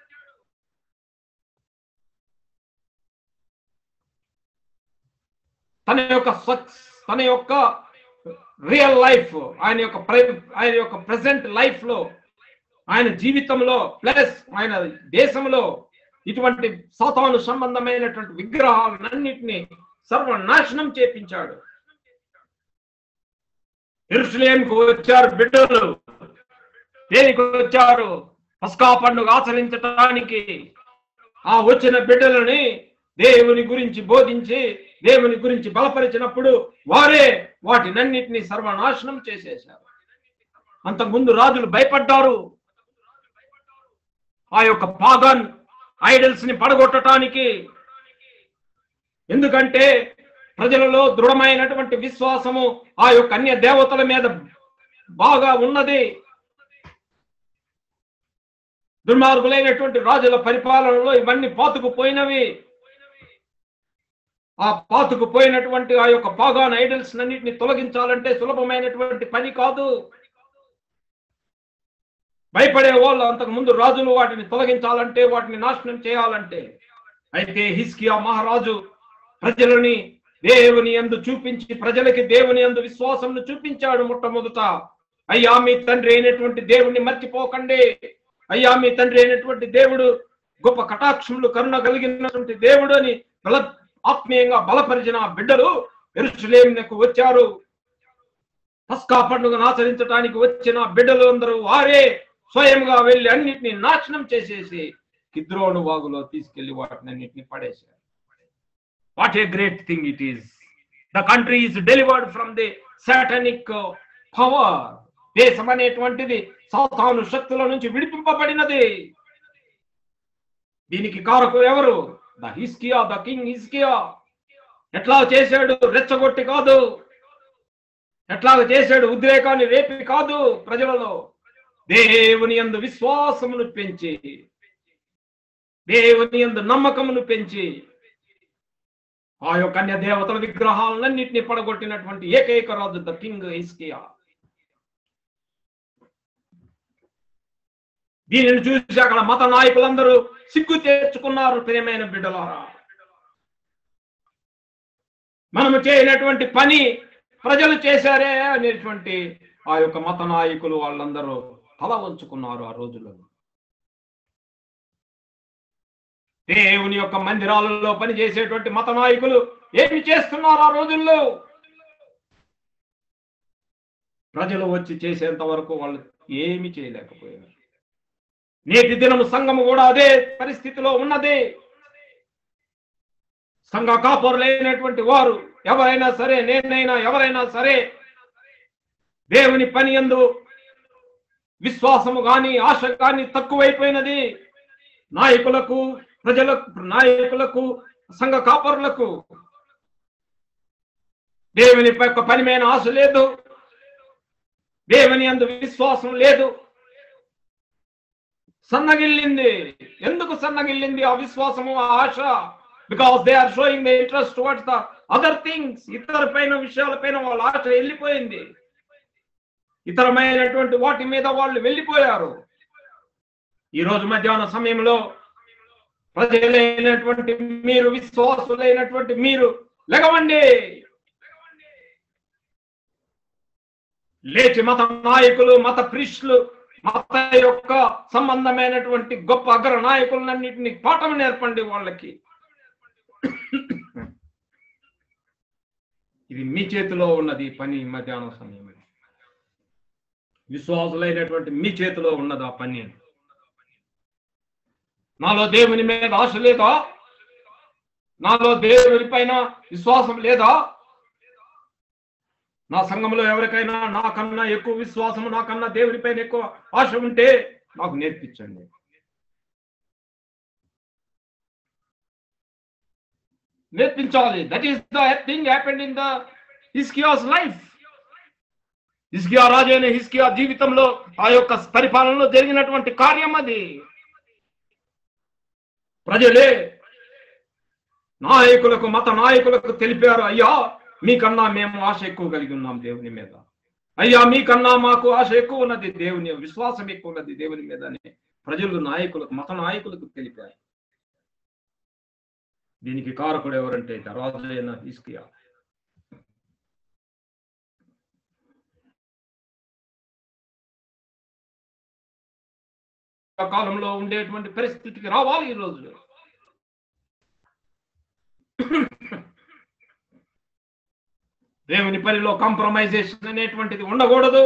తన యొక్క సక్స్ తన యొక్క రియల్ లైఫ్ ఆయన యొక్క ప్ర- ఆయన యొక్క ప్రజెంట్ లైఫ్ లో ఆయన జీవితంలో ప్లస్ ఆయన దేశంలో ఇటువంటి సాతాను సంబంధమైనటువంటి విగ్రహాలన్నింటినీ సర్వనాశనం చేపించాడు ఎరుసలేంకు వచ్చారు బిడ్డలు దేనికి వచ్చారు పస్కా పండుగ ఆచరించటానికి ఆ వచ్చిన బిడ్డలని దేవుని గురించి బోధించి దేవుని గురించి బలపరిచినప్పుడు వారే వాటినన్నిటినీ సర్వనాశనం చేసేశారు అంతకుముందు రాజులు భయపడ్డారు ఆ యొక్క పాగన్ ఐడల్స్ ని పడగొట్టడానికి ఎందుకంటే ప్రజలలో దృఢమైనటువంటి విశ్వాసము ఆ యొక్క అన్య దేవతల మీద బాగా ఉన్నది దుర్మార్గులైనటువంటి రాజుల పరిపాలనలో ఇవన్నీ పాతుకుపోయినవి ఆ పాతుకుపోయినటువంటి ఆ యొక్క పాగాన్ ఐడల్స్ అన్నిటిని తొలగించాలంటే సులభమైనటువంటి పని కాదు భయపడే వాళ్ళు అంతకు ముందు రాజులు వాటిని తొలగించాలంటే వాటిని నాశనం చేయాలంటే అయితే హిస్కియా మహారాజు ప్రజలని దేవుని యందు చూపించి ప్రజలకి దేవుని యందు విశ్వాసంను చూపించాడు మొట్టమొదట అయ్యా మీ తండ్రి అయినటువంటి దేవుణ్ణి మర్చిపోకండి అయ్యా మీ తండ్రి అయినటువంటి దేవుడు గొప్ప కటాక్షములు కరుణ కలిగినటువంటి దేవుడు అని బల ఆత్మీయంగా బలపరిచిన ఆ బిడ్డలు ఎరుసలేమునకు వచ్చారు పస్కా పండుగను ఆచరించడానికి వచ్చిన బిడ్డలు అందరూ వారే స్వయంగా వెళ్ళి అన్నిటిని నాశనం చేసేసి కిద్రోను వాగులో తీసుకెళ్లి వాటిని అన్నిటిని పడేశారు what a great thing it is the country is delivered from the satanic power దేశం అనేటువంటిది సాతాను శక్తుల నుంచి విడిపింపబడినది దీనికి కారకులు ఎవరు ద హిస్కియా ద కింగ్ హిస్కియా ఎట్లా చేశాడు రెచ్చగొట్టి కాదు ఎట్లా చేశాడు ఉద్రేకాన్ని రేపి కాదు ప్రజలలో దేవుని యందు విశ్వాసమును పెంచి దేవుని యందు నమ్మకమును పెంచి ఆ యొక్క అన్య దేవతల విగ్రహాలన్నింటినీ పడగొట్టినటువంటి ఏకైక రాజు ద కింగ్ హిస్కియా దీనిని చూసి అక్కడ మత నాయకులందరూ సిగ్గు తెచ్చుకున్నారు ప్రియమైన బిడ్డలారా మనము చేయనటువంటి పని ప్రజలు చేశారే అనేటువంటి ఆ యొక్క మత నాయకులు వాళ్ళందరూ తల వంచుకున్నారు ఆ రోజుల్లో దేవుని యొక్క మందిరాలలో పనిచేసేటువంటి మత నాయకులు ఏమి చేస్తున్నారు ఆ రోజుల్లో ప్రజలు వచ్చి చేసేంత వరకు వాళ్ళు ఏమి చేయలేకపోయారు నేటి దినము సంఘము కూడా అదే పరిస్థితిలో ఉన్నది సంఘ కాపురులైనటువంటి వారు ఎవరైనా సరే నేనైనా ఎవరైనా సరే దేవుని పని ఎందు విశ్వాసము గాని ఆశ గాని తక్కువైపోయినది నాయకులకు ప్రజలకు నాయకులకు సంఘ కాపరులకు దేవుని యొక్క పని మీద ఆశ లేదు దేవుని అందు విశ్వాసం లేదు సన్నగిల్లింది ఎందుకు సన్నగిల్లింది ఆ విశ్వాసము ఆ ఆశ because they are showing the interest towards the other things ఇతర పైన విషయాలపైన వాళ్ళ ఆశ వెళ్ళిపోయింది ఇతరమైనటువంటి వాటి మీద వాళ్ళు వెళ్ళిపోయారు ఈ రోజు మధ్యాహ్న సమయంలో ప్రజలైనటువంటి మీరు విశ్వాసులైనటువంటి మీరు లెగవండి లేచి మత నాయకులు మత ప్రిస్టులు మత యొక్క సంబంధమైనటువంటి గొప్ప అగ్ర నాయకులన్నింటినీ పాఠం నేర్పండి వాళ్ళకి ఇది మీ చేతిలో ఉన్నది ఈ పని మధ్యాహ్నం సమయంలో విశ్వాసులైనటువంటి మీ చేతిలో ఉన్నది ఆ పని నాలో దేవుని మీద ఆశ లేదా నాలో దేవుని పైన విశ్వాసం లేదా నా సంఘంలో ఎవరికైనా నాకన్నా ఎక్కువ విశ్వాసము నాకన్నా దేవుని పైన ఎక్కువ ఆశ ఉంటే నాకు నేర్పించండి నేర్పించాలి that is the thing happened in the హిస్కియాస్ లైఫ్ హిస్కియా రాజు అయిన హిస్కియా జీవితంలో ఆ యొక్క పరిపాలనలో జరిగినటువంటి కార్యం అది ప్రజలే నాయకులకు మత నాయకులకు తెలిపారు అయ్యా మీకన్నా మేము ఆశ ఎక్కువ కలిగి ఉన్నాం దేవుని మీద అయ్యా మీకన్నా మాకు ఆశ ఎక్కువ ఉన్నది దేవుని విశ్వాసం ఎక్కువ ఉన్నది దేవుని మీద అని ప్రజలు నాయకులకు మత నాయకులకు తెలిపారు దీనికి కారకుడు ఎవరంటే రాజైన హిస్కియా కాలంలో ఉండేటువంటి పరిస్థితికి రావాలి ఈ రోజు దేవుని పనిలో కాంప్రమైజేషన్ అనేటువంటిది ఉండకూడదు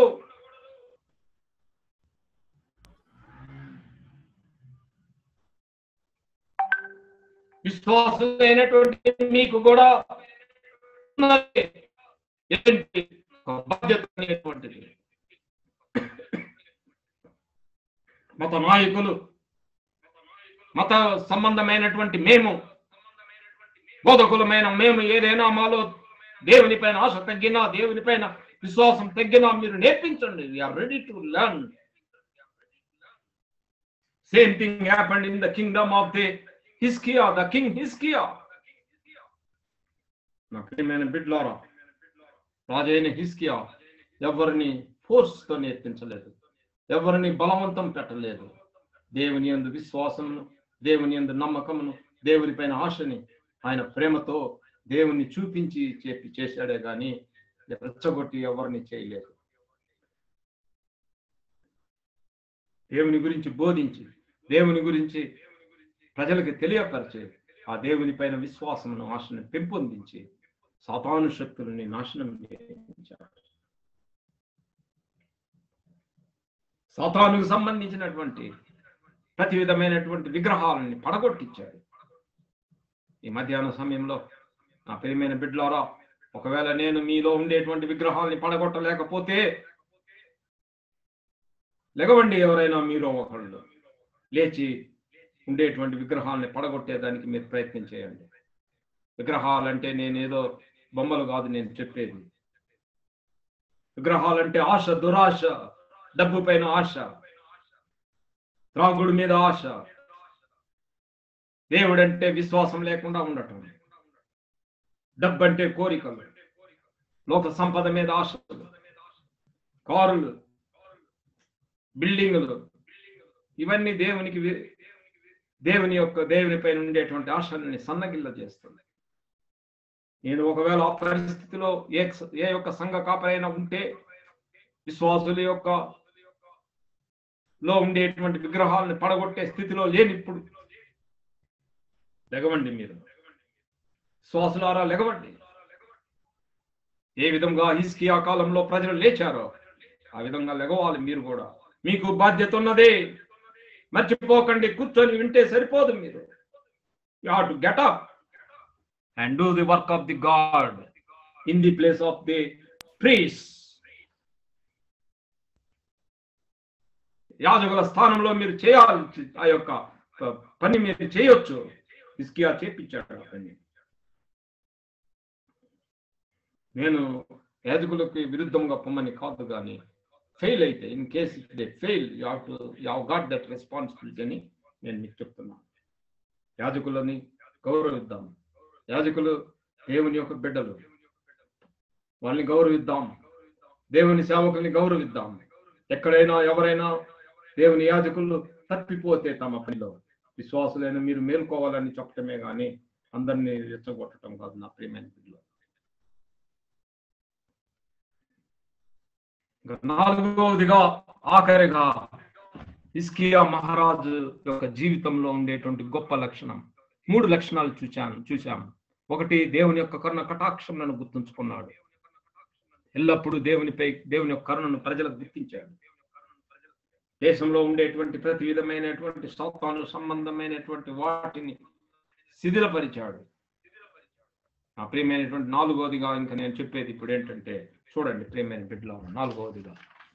విశ్వాసులైనటువంటి మీకు కూడా ఉన్నది ఏంటి ఒక బాధ్యత అనేటువంటిది మత నాయకులు మత సంబంధమైనటువంటి మేము బోధకులమైన మేము ఏదైనా మాలో దేవుని పైన ఆశ తగ్గినా దేవుని పైన విశ్వాసం తగ్గినా మీరు నేర్పించండి or ready to learn same thing happened in the kingdom of the హిస్కియా ద కింగ్ హిస్కియా నా ప్రియమైన బిడ్లారా రాజైన హిస్కియా ఎవరిని ఫోర్స్ తో నేర్పించలేదు ఎవరిని బలవంతం పెట్టలేదు దేవుని యందు విశ్వాసమును దేవుని యందు నమ్మకమును దేవుని పైన ఆశని ఆయన ప్రేమతో దేవుని చూపించి చెప్పి చేశాడే గాని రెచ్చగొట్టి ఎవరిని చేయలేదు దేవుని గురించి బోధించి దేవుని గురించి ప్రజలకు తెలియపరిచి ఆ దేవుని పైన విశ్వాసమును ఆశను పెంపొందించి సాతాను శక్తులని నాశనం చేయించాడు సాతానుకు సంబంధించినటువంటి ప్రతి విధమైనటువంటి విగ్రహాలని పడగొట్టించాడు ఈ మధ్యాహ్న సమయంలో నా ప్రియమైన బిడ్డలారా ఒకవేళ నేను మీలో ఉండేటువంటి విగ్రహాలని పడగొట్టలేకపోతే లెగవండి ఎవరైనా మీరు ఒకళ్ళు లేచి ఉండేటువంటి విగ్రహాలని పడగొట్టేదానికి మీరు ప్రయత్నం చేయండి విగ్రహాలంటే నేనేదో బొమ్మలు కాదు నేను చెప్పేది విగ్రహాలంటే ఆశ దురాశ డబ్బు పైన ఆశ త్రాగుడు మీద ఆశ దేవుడంటే విశ్వాసం లేకుండా ఉండటం డబ్బు అంటే కోరికలు లోక సంపద మీద ఆశలు కారులు బిల్డింగులు ఇవన్నీ దేవునికి వి- దేవుని యొక్క దేవుని పైన ఉండేటువంటి ఆశల్ని సన్నగిల్ల చేస్తుంది నేను ఒకవేళ ఆ పరిస్థితిలో ఏ ఏ యొక్క సంఘ కాపరైనా ఉంటే విశ్వాసుల యొక్క లో ఉండేటువంటి విగ్రహాలను పడగొట్టే స్థితిలో లేని ఇప్పుడు లెగవండి మీరు శ్వాసులారా లెగవండి ఏ విధంగా హిస్కియా కాలంలో ప్రజలు లేచారో ఆ విధంగా లెగవాలి మీరు కూడా మీకు బాధ్యత ఉన్నదే మర్చిపోకండి కూర్చొని వింటే సరిపోదు మీరు you have to get up and do the work of the God in the place of the priest యాజకుల స్థానంలో మీరు చేయాలి ఆ యొక్క ప- పని మీరు చేయొచ్చు హిస్కియా చేపించాడు ఆ పని నేను యాజకులకి విరుద్ధంగా పొమ్మని కాదు కానీ ఫెయిల్ అయితే in case if they fail you have to you have got that responsibility అని నేను మీకు చెప్తున్నాను యాజకులని గౌరవిద్దాం యాజకులు దేవుని యొక్క బిడ్డలు వాళ్ళని గౌరవిద్దాం దేవుని సేవకుల్ని గౌరవిద్దాం ఎక్కడైనా ఎవరైనా దేవుని యాజకులు తప్పిపోతే తమ పనిలో విశ్వాసులైన మీరు మేల్కోవాలని చెప్పటమే కానీ అందరినీ రెచ్చగొట్టడం కాదు నా ప్రియమైన బిడ్డలు ఇంకా నాలుగవదిగా ఆఖరిగా ఇస్కియా మహారాజు యొక్క జీవితంలో ఉండేటువంటి గొప్ప లక్షణం మూడు లక్షణాలు చూచాను చూశాము ఒకటి దేవుని యొక్క కరుణ కటాక్షములను గుర్తుంచుకున్నాడు ఎల్లప్పుడూ దేవునిపై దేవుని యొక్క కరుణను ప్రజలకు గుర్తించాడు దేశంలో ఉండేటువంటి ప్రతి విధమైనటువంటి సాతాను సంబంధమైనటువంటి వాటిని శిథిలపరిచాడు ఆ ప్రియమైనటువంటి నాలుగోదిగా ఇంకా నేను చెప్పేది ఇప్పుడు ఏంటంటే చూడండి ప్రియమైన బిడ్డలో నాలుగవదిగా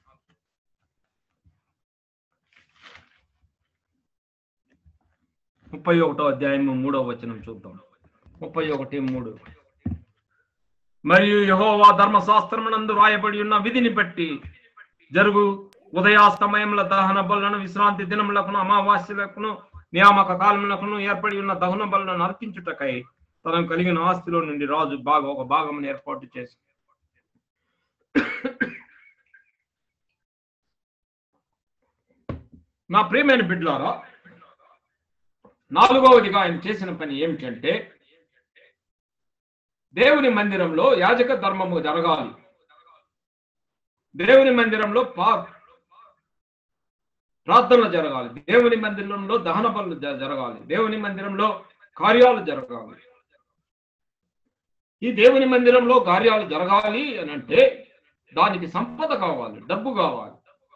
ముప్పై ఒకటో అధ్యాయం మూడో వచనం చూద్దాం ముప్పై ఒకటి మూడు మరియు యహోవా ధర్మశాస్త్రమునందు రాయబడి ఉన్న విధిని బట్టి జరుగు ఉదయాస్తమయముల దహన బలులను విశ్రాంతి దినములకును అమావాస్యలకును నియామక కాలములకును ఏర్పడి ఉన్న దహన బలులను అర్పించుటకై తనకు కలిగిన ఆస్తిలో నుండి రాజు బాగా ఒక భాగమును ఏర్పాటు చేసి నా ప్రియమైన బిడ్డలారా నాలుగవదిగా ఆయన చేసిన పని ఏమిటంటే దేవుని మందిరంలో యాజక ధర్మము జరగాలి దేవుని మందిరంలో పా ప్రార్థనలు జరగాలి దేవుని మందిరంలో దహన పనులు జ- జరగాలి దేవుని మందిరంలో కార్యాలు జరగాలి ఈ దేవుని మందిరంలో కార్యాలు జరగాలి అని అంటే దానికి సంపద కావాలి డబ్బు కావాలి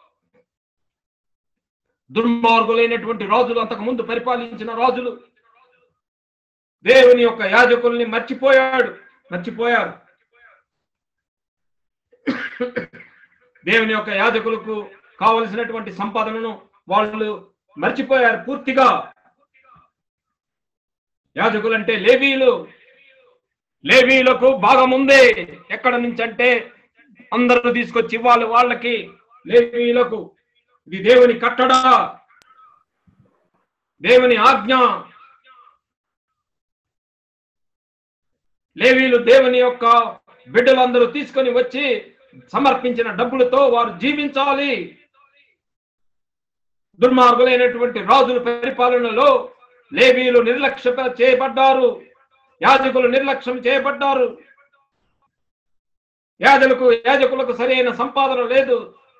దుర్మార్గులైనటువంటి రాజులు అంతకు ముందు పరిపాలించిన రాజులు దేవుని యొక్క యాజకుల్ని మర్చిపోయాడు మర్చిపోయారు దేవుని యొక్క యాజకులకు కావలసినటువంటి సంపాదనను వాళ్ళు మర్చిపోయారు పూర్తిగా యాజకులు అంటే లేవీలు లేవీలకు భాగం ఉంది ఎక్కడ నుంచి అంటే అందరూ తీసుకొచ్చి ఇవ్వాలి వాళ్ళకి లేవీలకు ఇది దేవుని కట్టడ దేవుని ఆజ్ఞ లేవీలు దేవుని యొక్క బిడ్డలందరూ తీసుకొని వచ్చి సమర్పించిన డబ్బులతో వారు జీవించాలి దుర్మార్గులైనటువంటి రాజుల పరిపాలనలో లేవీలు నిర్లక్ష్య చేయబడ్డారు యాజకులు నిర్లక్ష్యం చేయబడ్డారు యాజకులకు యాజకులకు సరైన సంపాదన లేదు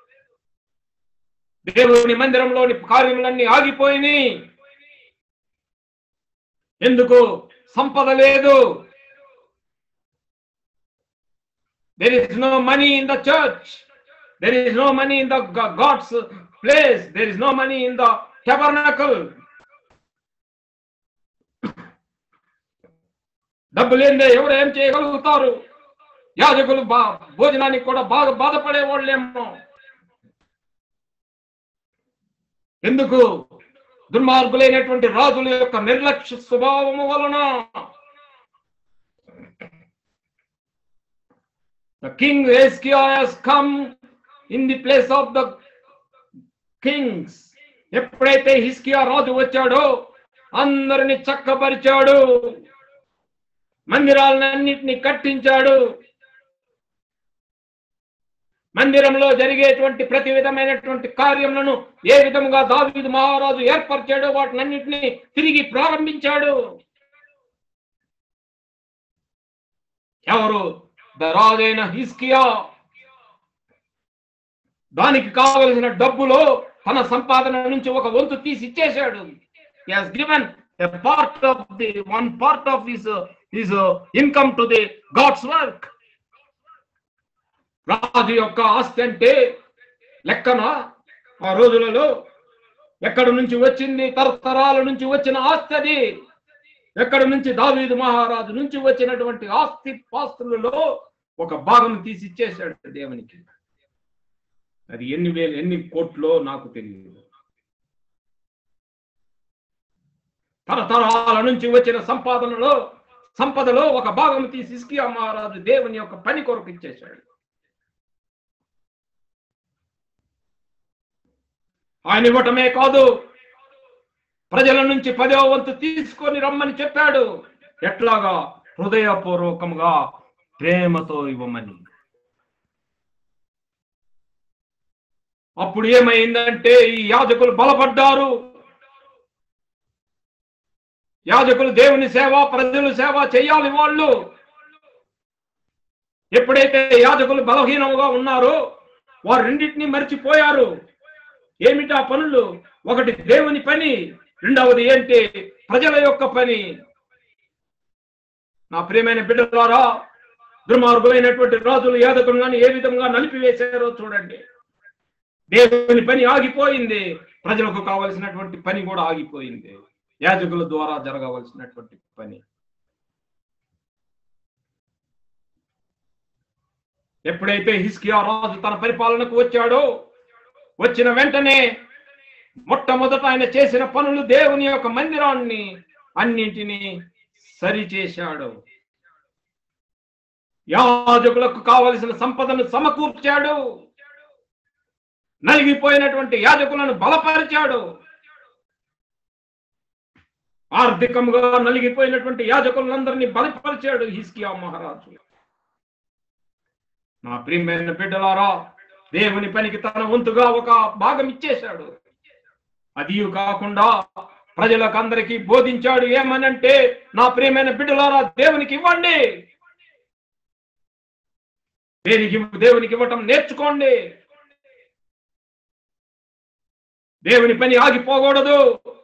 దేవుని మందిరంలోని కార్యములన్నీ ఆగిపోయినాయి ఎందుకు సంపద లేదు there is no money in the church there is no money in the Go- god's place there is no money in the tabernacle డబ్బు లేదే ఎవరు ఏం చేయగలుగుతారు యాజకులు బా భోజనానికి కూడా బాగా బాధపడే వాళ్ళేమో ఎందుకు దుర్మార్గులైనటువంటి రాజుల యొక్క నిర్లక్ష్య స్వభావము వలన The king Hezekiah has come in the place of the kings. ఎప్పుడైతే హిస్కియా రాజు వచ్చాడో అందరిని చక్కపరిచాడు మందిరాలన్నింటినీ కట్టించాడు మందిరంలో జరిగేటువంటి ప్రతి విధమైనటువంటి కార్యములను ఏ విధముగా దావీదు మహారాజు ఏర్పరిచాడో వాటినన్నింటినీ తిరిగి ప్రారంభించాడు ఎవరు రాజైన హిస్కియా దానికి కావలసిన డబ్బులో తన సంపాదన నుంచి ఒక వంతు తీసి ఇచ్చేశాడు has given a part of the one part of his his income to the God's work రాజు యొక్క ఆస్తి అంటే లెక్కన ఆ రోజులలో ఎక్కడి నుంచి వచ్చింది తరతరాల నుంచి వచ్చిన ఆస్తి అది ఎక్కడి నుంచి దావీదు మహారాజు నుంచి వచ్చినటువంటి ఆస్తి పాస్తులలో ఒక భాగం తీసి ఇచ్చేశాడు దేవునికి అది ఎన్ని వేలు ఎన్ని కోట్లో నాకు తెలియదు తరతరాల నుంచి వచ్చిన సంపాదనలో సంపదలో ఒక భాగం తీసి ఇస్కియా మహారాజు దేవుని యొక్క పని కొరకు ఇచ్చేశాడు ఆయన ఇవ్వటమే కాదు ప్రజల నుంచి పదో వంతు తీసుకొని రమ్మని చెప్పాడు ఎట్లాగా హృదయపూర్వకంగా ప్రేమతో ఇవ్వమని అప్పుడు ఏమైందంటే ఈ యాజకులు బలపడ్డారు యాజకులు దేవుని సేవ ప్రజల సేవ చేయాలి వాళ్ళు ఎప్పుడైతే యాజకులు బలహీనంగా ఉన్నారో వారు రెండింటినీ మర్చిపోయారు ఏమిటి ఆ పనులు ఒకటి దేవుని పని రెండవది ఏంటి ప్రజల యొక్క పని నా ప్రియమైన బిడ్డలారా దుర్మార్గులైనటువంటి రాజులు యాదకులను ఏ విధంగా నలిపివేశారో చూడండి దేవుని పని ఆగిపోయింది ప్రజలకు కావలసినటువంటి పని కూడా ఆగిపోయింది యాజకుల ద్వారా జరగవలసినటువంటి పని ఎప్పుడైతే హిస్కియా రాజు తన పరిపాలనకు వచ్చాడో వచ్చిన వెంటనే మొట్టమొదట ఆయన చేసిన పనులు దేవుని యొక్క మందిరాన్ని అన్నింటినీ సరిచేశాడు యాజకులకు కావలసిన సంపదను సమకూర్చాడు నలిగిపోయినటువంటి యాజకులను బలపరిచాడు ఆర్థికంగా నలిగిపోయినటువంటి యాజకులందరినీ బలపరిచాడు హిస్కియా మహారాజు నా ప్రియమైన బిడ్డలారా దేవుని పనికి తన వంతుగా ఒక భాగం ఇచ్చేశాడు అది కాకుండా ప్రజలకు అందరికీ బోధించాడు ఏమనంటే నా ప్రియమైన బిడ్డలారా దేవునికి ఇవ్వండి దేనికి దేవునికి ఇవ్వటం నేర్చుకోండి దేవుని పని ఆగిపోకూడదు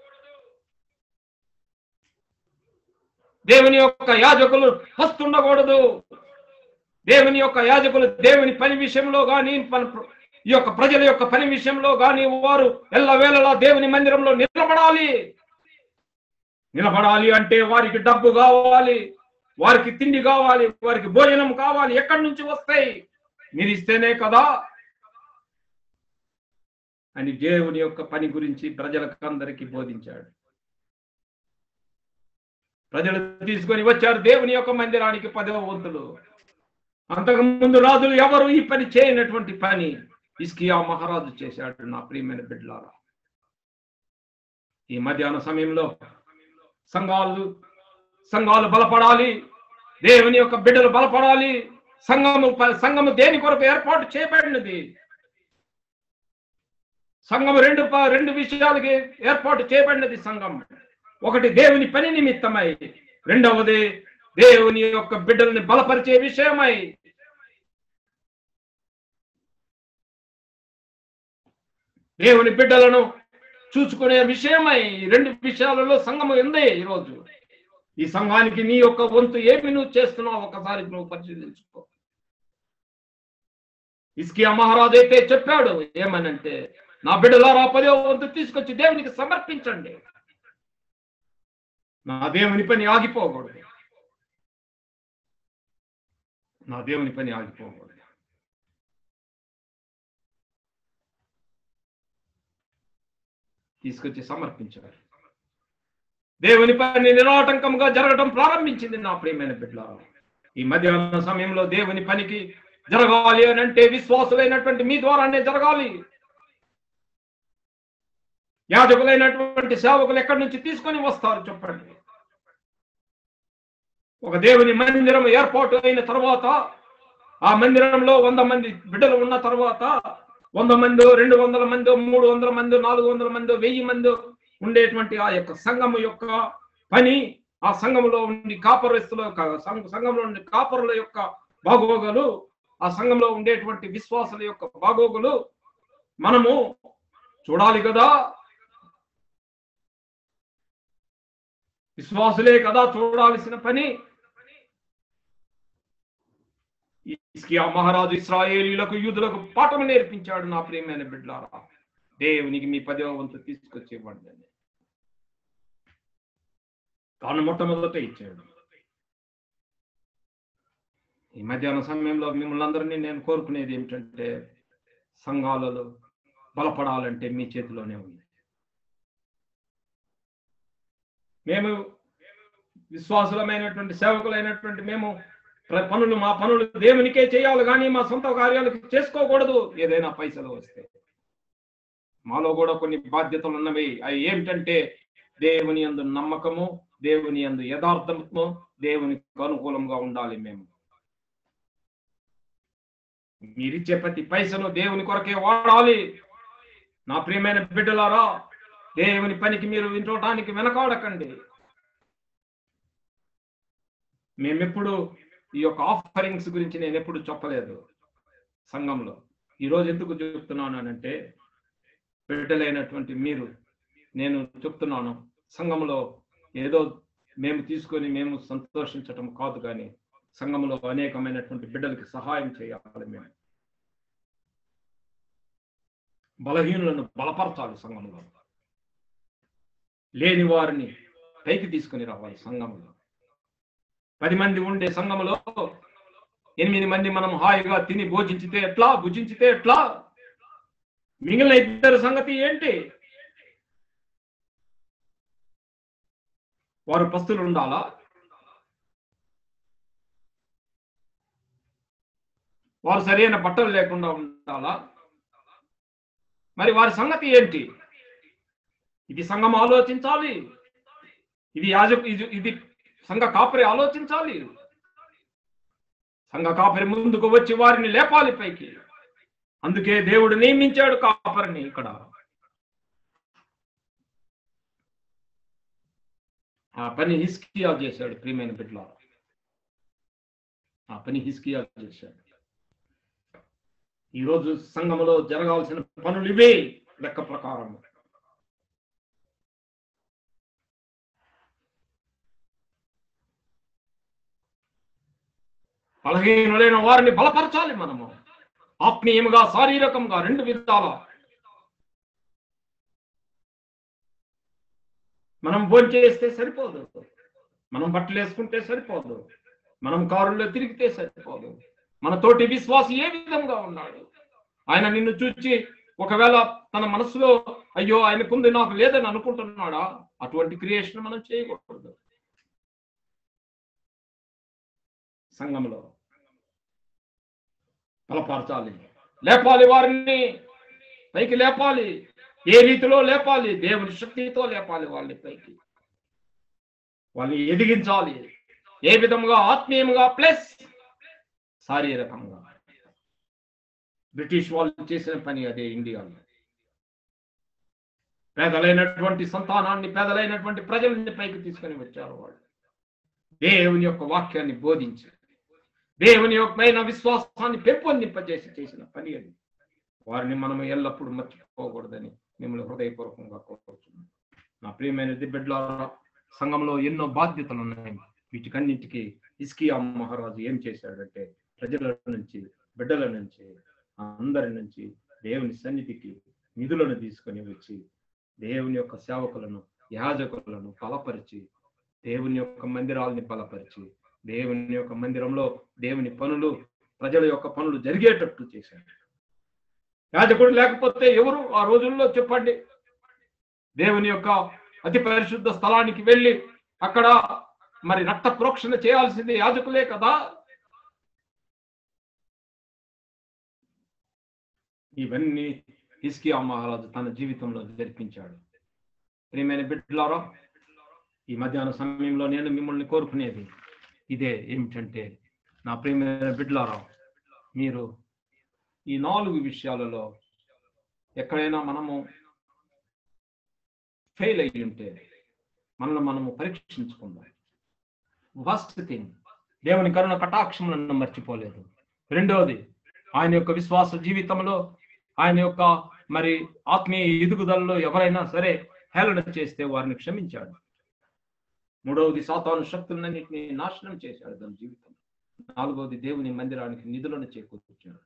దేవుని యొక్క యాజకులు వస్తుండకూడదు దేవుని యొక్క యాజకులు దేవుని పని విషయంలో కానీ ఈ యొక్క ప్రజల యొక్క పని విషయంలో కానీ వారు ఎల్లవేళలా దేవుని మందిరంలో నిలబడాలి నిలబడాలి అంటే వారికి డబ్బు కావాలి వారికి తిండి కావాలి వారికి భోజనం కావాలి ఎక్కడి నుంచి వస్తాయి మీరు ఇస్తేనే కదా అని దేవుని యొక్క పని గురించి ప్రజలకు అందరికీ బోధించాడు ప్రజలు తీసుకొని వచ్చారు దేవుని యొక్క మందిరానికి పదవ వంతులు అంతకు ముందు రాజులు ఎవరు ఈ పని చేయనటువంటి పని ఇస్కియా మహారాజు చేశాడు నా ప్రియమైన బిడ్డలారా ఈ మధ్యాహ్న సమయంలో సంఘాలు సంఘాలు బలపడాలి దేవుని యొక్క బిడ్డలు బలపడాలి సంఘము సంఘము దేని కొరకు ఏర్పాటు చేయబడినది సంఘము రెండు ప- రెండు విషయాలకి ఏర్పాటు చేయబడినది సంఘం ఒకటి దేవుని పని నిమిత్తమై రెండవది దేవుని యొక్క బిడ్డల్ని బలపరిచే విషయమై దేవుని బిడ్డలను చూసుకునే విషయమై ఈ రెండు విషయాలలో సంఘము ఉంది ఈరోజు ఈ సంఘానికి నీ యొక్క వంతు ఏమి నువ్వు చేస్తున్నావు ఒకసారి నువ్వు పరిశీలించుకో ఇస్కియా మహారాజు అయితే చెప్పాడు ఏమనంటే నా బిడ్డలారా పదో వంతు తీసుకొచ్చి దేవునికి సమర్పించండి నా దేవుని పని ఆగిపోకూడదు నా దేవుని పని ఆగిపోకూడదు తీసుకొచ్చి సమర్పించారు దేవుని పని నిరాటంకంగా జరగడం ప్రారంభించింది నా ప్రియమైన బిడ్డలారా ఈ మధ్యాహ్న సమయంలో దేవుని పనికి జరగాలి అని అంటే విశ్వాసులైనటువంటి మీ ద్వారానే జరగాలి యాజకులైనటువంటి సేవకులు ఎక్కడి నుంచి తీసుకొని వస్తారు చెప్పండి ఒక దేవుని మందిరం ఏర్పాటు అయిన తర్వాత ఆ మందిరంలో వంద మంది బిడ్డలు ఉన్న తర్వాత వంద మంది రెండు వందల మంది మూడు వందల మంది నాలుగు వందల మంది వెయ్యి మంది ఉండేటువంటి ఆ యొక్క సంఘము యొక్క పని ఆ సంఘములో ఉండి కాపరస్తుల సంఘంలో ఉండే కాపరుల యొక్క బాగోగులు ఆ సంఘంలో ఉండేటువంటి విశ్వాసుల యొక్క బాగోగులు మనము చూడాలి కదా విశ్వాసులే కదా చూడాల్సిన పని ఇస్కియా మహారాజు ఇస్రాయేలీలకు యూదులకు పాఠం నేర్పించాడు నా ప్రియమైన బిడ్డలారా దేవునికి మీ పదవ వంతు తీసుకొచ్చి ఇవ్వండి అని తాను మొట్టమొదట ఇచ్చాడు ఈ మధ్యాహ్న సమయంలో మిమ్మల్ని అందరినీ నేను కోరుకునేది ఏమిటంటే సంఘాలలో బలపడాలంటే మీ చేతిలోనే ఉంది మేము విశ్వాసులమైనటువంటి సేవకులైనటువంటి మేము ప్ర- పనులు మా పనులు దేవునికే చేయాలి కానీ మా సొంత కార్యాలకు చేసుకోకూడదు ఏదైనా పైసలు వస్తే మాలో కూడా కొన్ని బాధ్యతలు ఉన్నవి అవి ఏమిటంటే దేవుని యందు నమ్మకము దేవుని యందు యథార్థము దేవునికి అనుకూలంగా ఉండాలి మేము మీరిచ్చే ప్రతి పైసను దేవుని కొరకే వాడాలి నా ప్రియమైన బిడ్డలారా దేవుని పనికి మీరు వినటానికి వెనకాడకండి మేమెప్పుడు ఈ యొక్క ఆఫరింగ్స్ గురించి నేను ఎప్పుడు చెప్పలేదు సంఘంలో ఈరోజు ఎందుకు చెప్తున్నాను అనంటే బిడ్డలైనటువంటి మీరు నేను చెప్తున్నాను సంఘంలో ఏదో మేము తీసుకొని మేము సంతోషించటం కాదు కానీ సంఘంలో అనేకమైనటువంటి బిడ్డలకి సహాయం చేయాలి మేము బలహీనులను బలపరచాలి సంఘంలో లేని వారిని పైకి తీసుకొని రావాలి సంఘంలో పది మంది ఉండే సంఘంలో ఎనిమిది మంది మనం హాయిగా తిని భోజించితే ఎట్లా భుజించితే ఎట్లా మిగిలిన ఇద్దరు సంగతి ఏంటి వారు పస్తులు ఉండాలా వారు సరైన బట్టలు లేకుండా ఉండాలా మరి వారి సంగతి ఏంటి ఇది సంఘం ఆలోచించాలి ఇది యాజకు ఇది ఇది సంఘ కాపరి ఆలోచించాలి సంఘ కాపరి ముందుకు వచ్చి వారిని లేపాలి పైకి అందుకే దేవుడు నియమించాడు కాపరిని ఇక్కడ ఆ పని హిస్కియా చేశాడు ప్రియమైన బిడ్డల ఆ పని హిస్కియా చేశాడు ఈరోజు సంఘములో జరగాల్సిన పనులు ఇవే లెక్క ప్రకారం బలహీనులైన వారిని బలపరచాలి మనము ఆత్మీయముగా శారీరకంగా రెండు విధాల మనం భోంచేస్తే సరిపోదు మనం బట్టలు వేసుకుంటే సరిపోదు మనం కారులో తిరిగితే సరిపోదు మన తోటి విశ్వాసి ఏ విధంగా ఉన్నాడు ఆయన నిన్ను చూచి ఒకవేళ తన మనసులో అయ్యో ఆయనకుంది నాకు లేదని అనుకుంటున్నాడా అటువంటి క్రియేషన్ మనం చేయకూడదు సంఘంలో బలపరచాలి లేపాలి వారిని పైకి లేపాలి ఏ రీతిలో లేపాలి దేవుని శక్తితో లేపాలి వాళ్ళని పైకి వాళ్ళని ఎదిగించాలి ఏ విధముగా ఆత్మీయంగా ప్లస్ శారీరకంగా బ్రిటిష్ వాళ్ళు చేసిన పని అదే ఇండియాలో పేదలైనటువంటి సంతానాన్ని పేదలైనటువంటి ప్రజల్ని పైకి తీసుకొని వచ్చారు వాళ్ళు దేవుని యొక్క వాక్యాన్ని బోధించి దేవుని యొక్క విశ్వాసాన్ని పెంపొందింపజేసి చేసిన పని అది వారిని మనం ఎల్లప్పుడూ మర్చిపోకూడదని మిమ్మల్ని హృదయపూర్వకంగా కోరుతున్నాను నా ప్రియమైన బిడ్డల సంఘంలో ఎన్నో బాధ్యతలు ఉన్నాయి వీటికన్నింటికి ఇస్కియా మహారాజు ఏం చేశాడంటే ప్రజల నుంచి బిడ్డల నుంచి అందరి నుంచి దేవుని సన్నిధికి నిధులను తీసుకొని వచ్చి దేవుని యొక్క సేవకులను యాజకులను బలపరిచి దేవుని యొక్క మందిరాలని బలపరిచి దేవుని యొక్క మందిరంలో దేవుని పనులు ప్రజల యొక్క పనులు జరిగేటట్టు చేశాడు యాజకుడు లేకపోతే ఎవరు ఆ రోజుల్లో చెప్పండి దేవుని యొక్క అతి పరిశుద్ధ స్థలానికి వెళ్ళి అక్కడ మరి రక్త ప్రోక్షణ చేయాల్సింది యాజకులే కదా ఇవన్నీ హిస్కియా మహారాజు తన జీవితంలో జరిపించాడు ప్రియమైన బిడ్డలారా ఈ మధ్యాహ్న సమయంలో నేను మిమ్మల్ని కోరుకునేది ఇదే ఏమిటంటే నా ప్రియమైన బిడ్డలారా మీరు ఈ నాలుగు విషయాలలో ఎక్కడైనా మనము ఫెయిల్ అయ్యి ఉంటే మనల్ని మనము పరీక్షించుకుందాం ఫస్ట్ థింగ్ దేవుని కరుణ కటాక్షములను మర్చిపోలేదు రెండవది ఆయన యొక్క విశ్వాస జీవితంలో ఆయన యొక్క మరి ఆత్మీయ ఎదుగుదలలో ఎవరైనా సరే హేళన చేస్తే వారిని క్షమించాడు మూడవది సాతాను శక్తులన్నింటినీ నాశనం చేశాడు తన జీవితం నాలుగవది దేవుని మందిరానికి నిధులను చేకూర్చాడు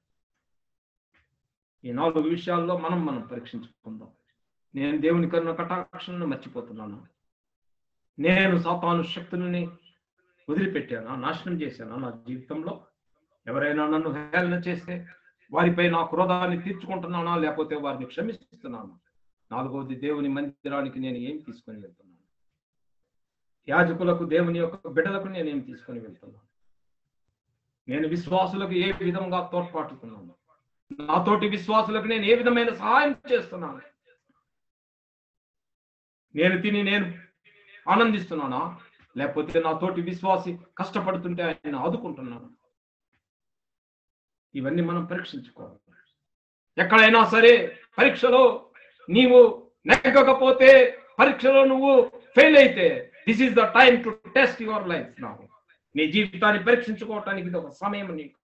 ఈ నాలుగు విషయాల్లో మనం మనం పరీక్షించుకుందాం నేను దేవుని కరుణ కటాక్షలను మర్చిపోతున్నాను నేను సాతాను శక్తులని వదిలిపెట్టానా నాశనం చేశానా నా జీవితంలో ఎవరైనా నన్ను హేళన చేస్తే వారిపై నా క్రోధాన్ని తీర్చుకుంటున్నానా లేకపోతే వారిని క్షమిస్తున్నాను నాలుగవది దేవుని మందిరానికి నేను ఏం తీసుకొని వెళ్తున్నాను యాజకులకు దేవుని యొక్క బిడ్డలకు నేను ఏం తీసుకొని వెళ్తున్నాను నేను విశ్వాసులకు ఏ విధంగా తోడ్పాటుతున్నాను నాతోటి విశ్వాసులకు నేను ఏ విధమైన సహాయం చేస్తున్నాను నేను తిని నేను ఆనందిస్తున్నానా లేకపోతే నా తోటి విశ్వాసి కష్టపడుతుంటే ఆయన ఆదుకుంటున్నాను ఇవన్నీ మనం పరీక్షించుకోవాలి ఎక్కడైనా సరే పరీక్షలో నీవు నెగ్గకపోతే పరీక్షలో నువ్వు ఫెయిల్ అయితే this is the time to test your life నాకు నీ జీవితాన్ని పరీక్షించుకోవటానికి ఇది ఒక సమయం నీకు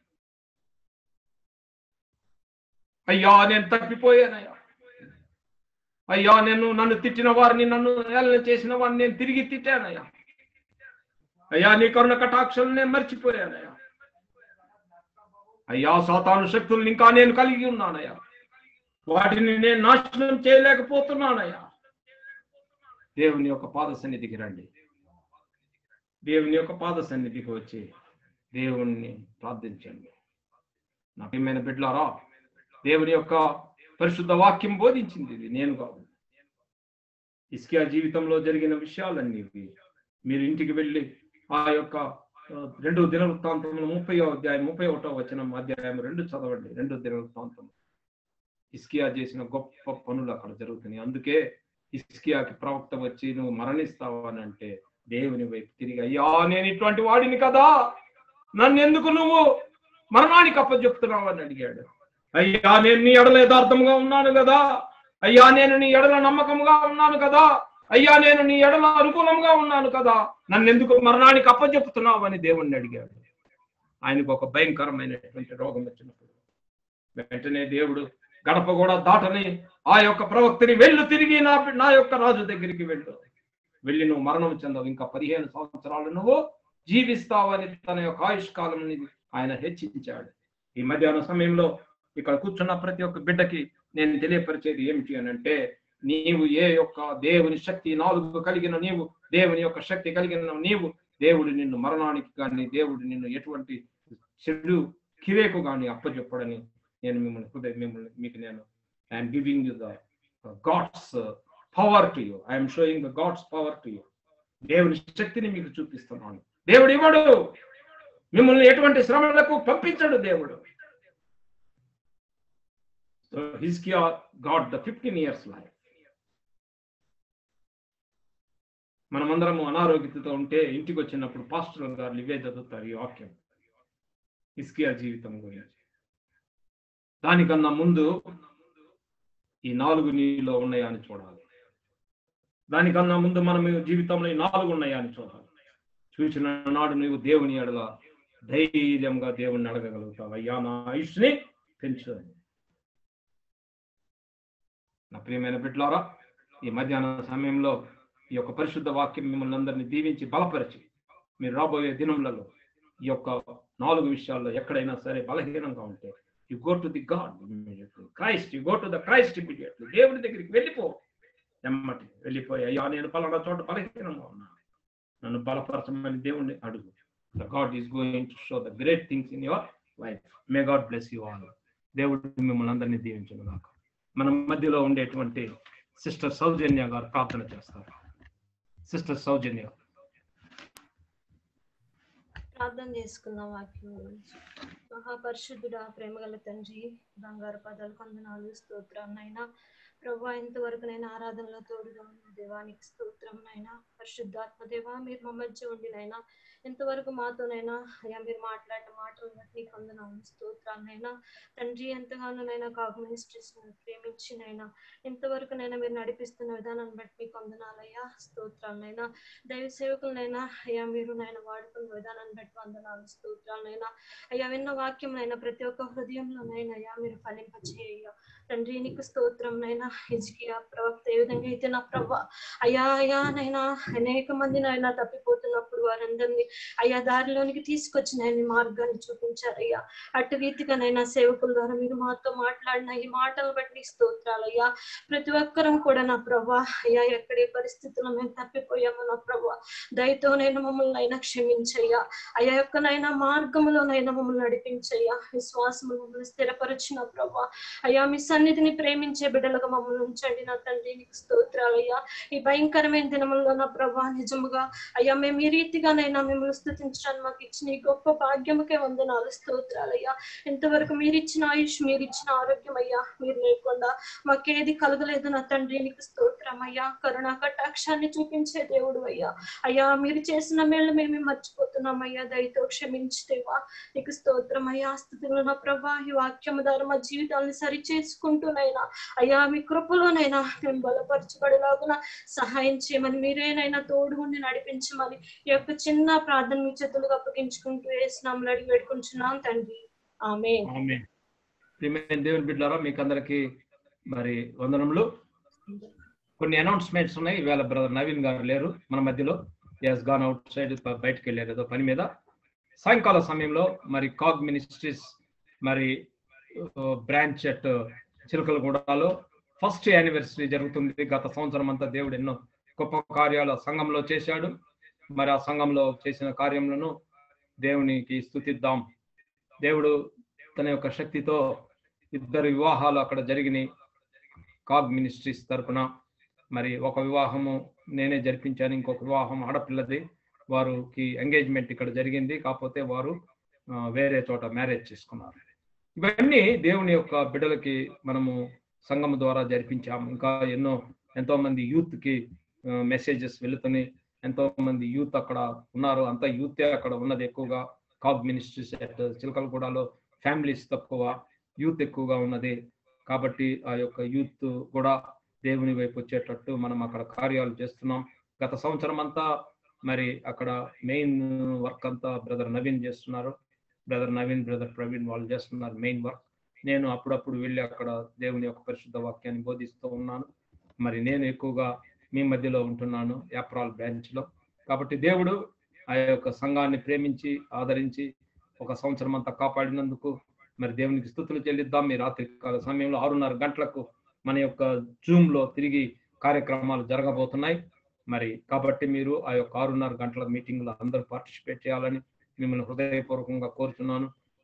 అయ్యా నేను తప్పిపోయానయ్యా అయ్యా నేను నన్ను తిట్టిన వారిని నన్ను ఏలన చేసిన వారిని నేను తిరిగి తిట్టానయ్యా అయ్యా నీ కరుణ కటాక్షలు నేను మర్చిపోయానయ్యా అయ్యా సాతాను శక్తుల్ని ఇంకా నేను కలిగి ఉన్నానయ్యా వాటిని నేను నాశనం చేయలేకపోతున్నానయ్యా దేవుని యొక్క పాద సన్నిధికి రండి దేవుని యొక్క పాద సన్నిధికి వచ్చి దేవుణ్ణి ప్రార్థించండి నా ప్రియమైన బిడ్డలారా దేవుని యొక్క పరిశుద్ధ వాక్యం బోధించింది ఇది నేను కాదు ఇస్కియా జీవితంలో జరిగిన విషయాలన్నీ ఇవి. మీరు ఇంటికి వెళ్ళి ఆ యొక్క ఆ, రెండు దినవృత్తాంతంలో ముప్పై అధ్యాయం ముప్పై ఒకటో వచ్చిన అధ్యాయం రెండు చదవండి రెండు దినవృత్తాంతం ఇస్కియా చేసిన గొప్ప పనులు అక్కడ జరుగుతున్నాయి అందుకే ఇస్కియాకి ప్రవక్త వచ్చి నువ్వు మరణిస్తావు అని అంటే దేవుని వైపు తిరిగి అయ్యా నేను ఇటువంటి వాడిని కదా నన్ను ఎందుకు నువ్వు మరణానికి అప్పచెప్తున్నావు అని అడిగాడు అయ్యా నేను నీ ఎడల యథార్థంగా ఉన్నాను కదా అయ్యా నేను నీ ఎడల నమ్మకంగా ఉన్నాను కదా అయ్యా నేను నీ ఎడల అనుకూలంగా ఉన్నాను కదా నన్ను ఎందుకు మరణానికి అప్పచెప్పుతున్నావు అని దేవుణ్ణి అడిగాడు ఆయనకు ఒక భయంకరమైనటువంటి రోగం వచ్చినప్పుడు వెంటనే దేవుడు గడప కూడా దాటని ఆ యొక్క ప్రవక్తని వెళ్ళు తిరిగి నా నా యొక్క రాజు దగ్గరికి వెళ్ళు వెళ్ళి నువ్వు మరణం చెందవు ఇంకా పదిహేను సంవత్సరాలు నువ్వు జీవిస్తావని తన యొక్క ఆయుష్కాలం ఆయన హెచ్చించాడు ఈ మధ్యాహ్న సమయంలో ఇక్కడ కూర్చున్న ప్రతి ఒక్క బిడ్డకి నేను తెలియపరిచేది ఏమిటి అని అంటే నీవు ఏ యొక్క దేవుని శక్తి నాలుగు కలిగిన నీవు దేవుని యొక్క శక్తి కలిగిన నీవు దేవుడు నిన్ను మరణానికి కానీ దేవుడు నిన్ను ఎటువంటి చెడు కివేకు కానీ అప్పచెప్పడని నేను మిమ్మల్ని హృదయ మిమ్మల్ని మీకు నేను I'm giving you the God's power to you I'm showing the God's power to you దేవుని శక్తిని మీకు చూపిస్తున్నాను దేవుడు ఇవ్వడు మిమ్మల్ని ఎటువంటి శ్రమలకు పంపించడు దేవుడు సో హిస్కియా God the fifteen years life మనమందరము అనారోగ్యతతో ఉంటే ఇంటికి వచ్చినప్పుడు పాస్టర్ గారు ఇవే చదువుతారు ఈ వాక్యం హిస్కియా జీవితం గురించి దానికన్నా ముందు ఈ నాలుగు నీలో ఉన్నాయా అని చూడాలి దానికన్నా ముందు మనం జీవితంలో ఈ నాలుగు ఉన్నాయా అని చూడాలి చూసిన నాడు నువ్వు దేవుని అడగా ధైర్యంగా దేవుణ్ణి అడగగలుగుతావు అయ్యా నా ఆయుష్ని పెంచు అని. నా ప్రియమైన బిడ్డలారా ఈ మధ్యాహ్న సమయంలో ఈ యొక్క పరిశుద్ధ వాక్యం మిమ్మల్ని అందరినీ దీవించి బలపరిచి మీరు రాబోయే దినములలో ఈ యొక్క నాలుగు విషయాల్లో ఎక్కడైనా సరే బలహీనంగా ఉంటే you go to the God immediately Christ you go to the Christ immediately దేవుడి దగ్గరికి వెళ్ళిపో ఎమ్మటి వెళ్ళిపోయి అయ్యా నేను పలానా చోట బలహీనంగా ఉన్నాను నన్ను బలపరచమని దేవుణ్ణి అడుగు the God is going to show the great things in your life may God bless you all దేవుడు మిమ్మల్ని అందరినీ దీవించను గాక మన మధ్యలో ఉండేటువంటి సిస్టర్ సౌజన్య గారు ప్రార్థన చేస్తారు సిస్టర్ సౌజన్య ప్రార్థన చేసుకుందాం వాక్యం గురించి మహాపరిశుద్ధుడా ప్రేమగల తండ్రి బంగారు పదాలు కొందనాలు స్తోత్రం నైనా ప్రభా ఇంతవరకు నేను ఆరాధనలో తోడుగా ఉన్న దేవానికి స్తోత్రం నైనా పరిశుద్ధాత్మ దేవా మీరు మా మధ్య ఉండినైనా ఇంతవరకు మాతోనైనా అయ్యా మీరు మాట్లాడిన మాటలు బట్టి నీకు వందనాలు స్తోత్రాలనైనా తండ్రి ఎంతగానో నైనా కాగు మినిస్ట్రీస్ ప్రేమించినైనా ఇంతవరకు నైనా మీరు నడిపిస్తున్న విధానాన్ని బట్టి మీకు వందనాలయ్యా స్తోత్రాలనైనా దైవ సేవకులనైనా అయ్యా మీరు నాయన వాడుకున్న విధానాన్ని బట్టి వందనాలు స్తోత్రాలనైనా అయ్యా విన్న వాక్యంనైనా ప్రతి ఒక్క హృదయంలోనైనా అయ్యా మీరు ఫలింపచేయ తండ్రి నీకు స్తోత్రం నైనా హిజ్కియా ప్రవక్త ఏ విధంగా అయితే నా ప్రభ అయ్యా అయ్యా నైనా అనేక మంది నాయన తప్పిపోతున్నప్పుడు వారందరినీ అయ్యా దారిలోనికి తీసుకొచ్చి నాయన మార్గాన్ని చూపించారు అయ్యా అటు రీతిగా నైనా సేవకుల ద్వారా మీరు మాతో మాట్లాడిన ఈ మాటలు బట్టి స్తోత్రాలు అయ్యా ప్రతి ఒక్కరం కూడా నా ప్రభా అయ్యా ఎక్కడే పరిస్థితుల్లో మేము తప్పిపోయామో నా ప్రభా దయతోనైనా మమ్మల్ని అయినా క్షమించయ్యా అయ్యా యొక్కనైనా మార్గంలోనైనా మమ్మల్ని నడిపించయ్యా విశ్వాసము మమ్మల్ని స్థిరపరిచిన ప్రభా అయ్యా మీ సన్నిధిని ప్రేమించే బిడ్డలుగా మమ్మల్ని ఉంచండి నా తండ్రి నీకు స్తోత్రాలయ్యా ఈ భయంకరమైన దినముల్లో నా ప్రభా నిజముగా అయ్యా మేము ఈ రీతిగానైనా మిమ్మల్ని స్థుతించడానికి మాకు ఇచ్చిన ఈ గొప్ప భాగ్యముకే వందనాలు స్తోత్రాలయ్యా ఇంతవరకు మీరు ఇచ్చిన ఆయుష్ మీరు ఇచ్చిన ఆరోగ్యం అయ్యా మీరు లేకుండా మాకేది కలగలేదు నా తండ్రి నీకు స్తోత్రం అయ్యా కరుణా కటాక్షాన్ని చూపించే దేవుడు అయ్యా అయ్యా మీరు చేసిన మేళ్ళు మేము మర్చిపోతున్నాం అయ్యా దయతో క్షమించితేవా నీకు స్తోత్రం అయ్యా స్థుతిలో నా ప్రభా ఈ వాక్యము ద్వారా మా జీవితాన్ని సరి చేసుకుంటూనైనా అయ్యా మీ కృపలోనైనా మేము బలపరచబడేలాగున సహాయం చేయమని మీరేనైనా తోడు ఉండి నడిపించమని ఈ యొక్క చిన్న ప్రార్థన మీ చేతులకు అప్పగించుకుంటూ వేసినాములు అడిగి పెట్టుకుంటున్నాం తండ్రి ఆమె ఆమె ప్రియమైన దేవుని బిడ్డారా మీకు అందరికి మరి వందనములు కొన్ని అనౌన్స్మెంట్స్ ఉన్నాయి ఇవాళ బ్రదర్ నవీన్ గారు లేరు మన మధ్యలో ఎస్ గాన్ అవుట్ సైడ్ బయటకు వెళ్ళారు ఏదో పని మీద సాయంకాల సమయంలో మరి కాగ్ మినిస్ట్రీస్ మరి బ్రాంచ్ అట్ చిలకలగూడలో ఫస్ట్ యానివర్సరీ జరుగుతుంది గత సంవత్సరం అంతా దేవుడు ఎన్నో గొప్ప కార్యాలు ఆ సంఘంలో చేశాడు మరి ఆ సంఘంలో చేసిన కార్యములను దేవునికి స్థుతిద్దాం దేవుడు తన యొక్క శక్తితో ఇద్దరు వివాహాలు అక్కడ జరిగినాయి కాగ్ మినిస్ట్రీస్ తరపున మరి ఒక వివాహము నేనే జరిపించాను ఇంకొక వివాహం ఆడపిల్లది వారికి ఎంగేజ్మెంట్ ఇక్కడ జరిగింది కాకపోతే వారు ఆ, వేరే చోట మ్యారేజ్ చేసుకున్నారు ఇవన్నీ దేవుని యొక్క బిడ్డలకి మనము సంఘం ద్వారా జరిపించాము ఇంకా ఎన్నో ఎంతో మంది యూత్ కి మెసేజెస్ వెళుతున్నాయి ఎంతో మంది యూత్ అక్కడ ఉన్నారు అంత యూతే అక్కడ ఉన్నది ఎక్కువగా కాగ్ మినిస్ట్రీస్ అట్ చిలకలగూడలో ఫ్యామిలీస్ తక్కువ యూత్ ఎక్కువగా ఉన్నది కాబట్టి ఆ యొక్క యూత్ కూడా దేవుని వైపు వచ్చేటట్టు మనం అక్కడ కార్యాలు చేస్తున్నాం గత సంవత్సరం అంతా మరి అక్కడ మెయిన్ వర్క్ అంతా బ్రదర్ నవీన్ చేస్తున్నారు బ్రదర్ నవీన్ బ్రదర్ ప్రవీణ్ వాళ్ళు చేస్తున్నారు మెయిన్ వర్క్ నేను అప్పుడప్పుడు వెళ్ళి అక్కడ దేవుని యొక్క పరిశుద్ధ వాక్యాన్ని బోధిస్తూ ఉన్నాను మరి నేను ఎక్కువగా మీ మధ్యలో ఉంటున్నాను యాప్రాల్ బ్రాంచ్ లో కాబట్టి దేవుడు ఆ యొక్క సంఘాన్ని ప్రేమించి ఆదరించి ఒక సంవత్సరం అంతా కాపాడినందుకు మరి దేవునికి స్థుతులు చెల్లిద్దాం మీ రాత్రి కాల సమయంలో ఆరున్నర గంటలకు మన యొక్క జూమ్ లో తిరిగి కార్యక్రమాలు జరగబోతున్నాయి మరి కాబట్టి మీరు ఆ యొక్క ఆరున్నర గంటల మీటింగ్ లో అందరూ పార్టిసిపేట్ చేయాలని మిమ్మల్ని హృదయపూర్వకంగా కోరుతున్నాను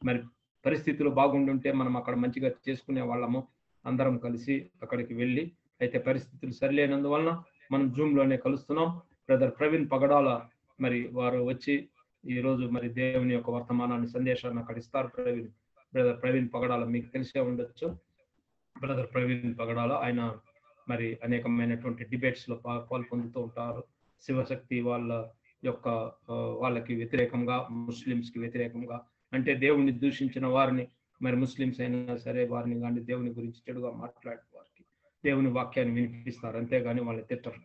మరి పరిస్థితులు బాగుండుంటే మనం అక్కడ మంచిగా చేసుకునే వాళ్ళము అందరం కలిసి అక్కడికి వెళ్ళి అయితే పరిస్థితులు సరిలేనందువలన మనం జూమ్ లోనే కలుస్తున్నాం బ్రదర్ ప్రవీణ్ పగడాల మరి వారు వచ్చి ఈ రోజు మరి దేవుని యొక్క వర్తమానాన్ని సందేశాన్ని అక్కడ ఇస్తారు ప్రవీణ్ బ్రదర్ ప్రవీణ్ పగడాల మీకు తెలిసే ఉండొచ్చు బ్రదర్ ప్రవీణ్ పగడాల ఆయన మరి అనేకమైనటువంటి డిబేట్స్ లో పా- పాల్పొందుతూ ఉంటారు శివశక్తి వాళ్ళ యొక్క ఆ, వాళ్ళకి వ్యతిరేకంగా ముస్లిమ్స్ కి వ్యతిరేకంగా అంటే దేవుణ్ణి దూషించిన వారిని మరి ముస్లిమ్స్ అయినా సరే వారిని కానీ దేవుని గురించి చెడుగా మాట్లాడే వారికి దేవుని వాక్యాన్ని వినిపిస్తారు అంతేగాని వాళ్ళని తిట్టరు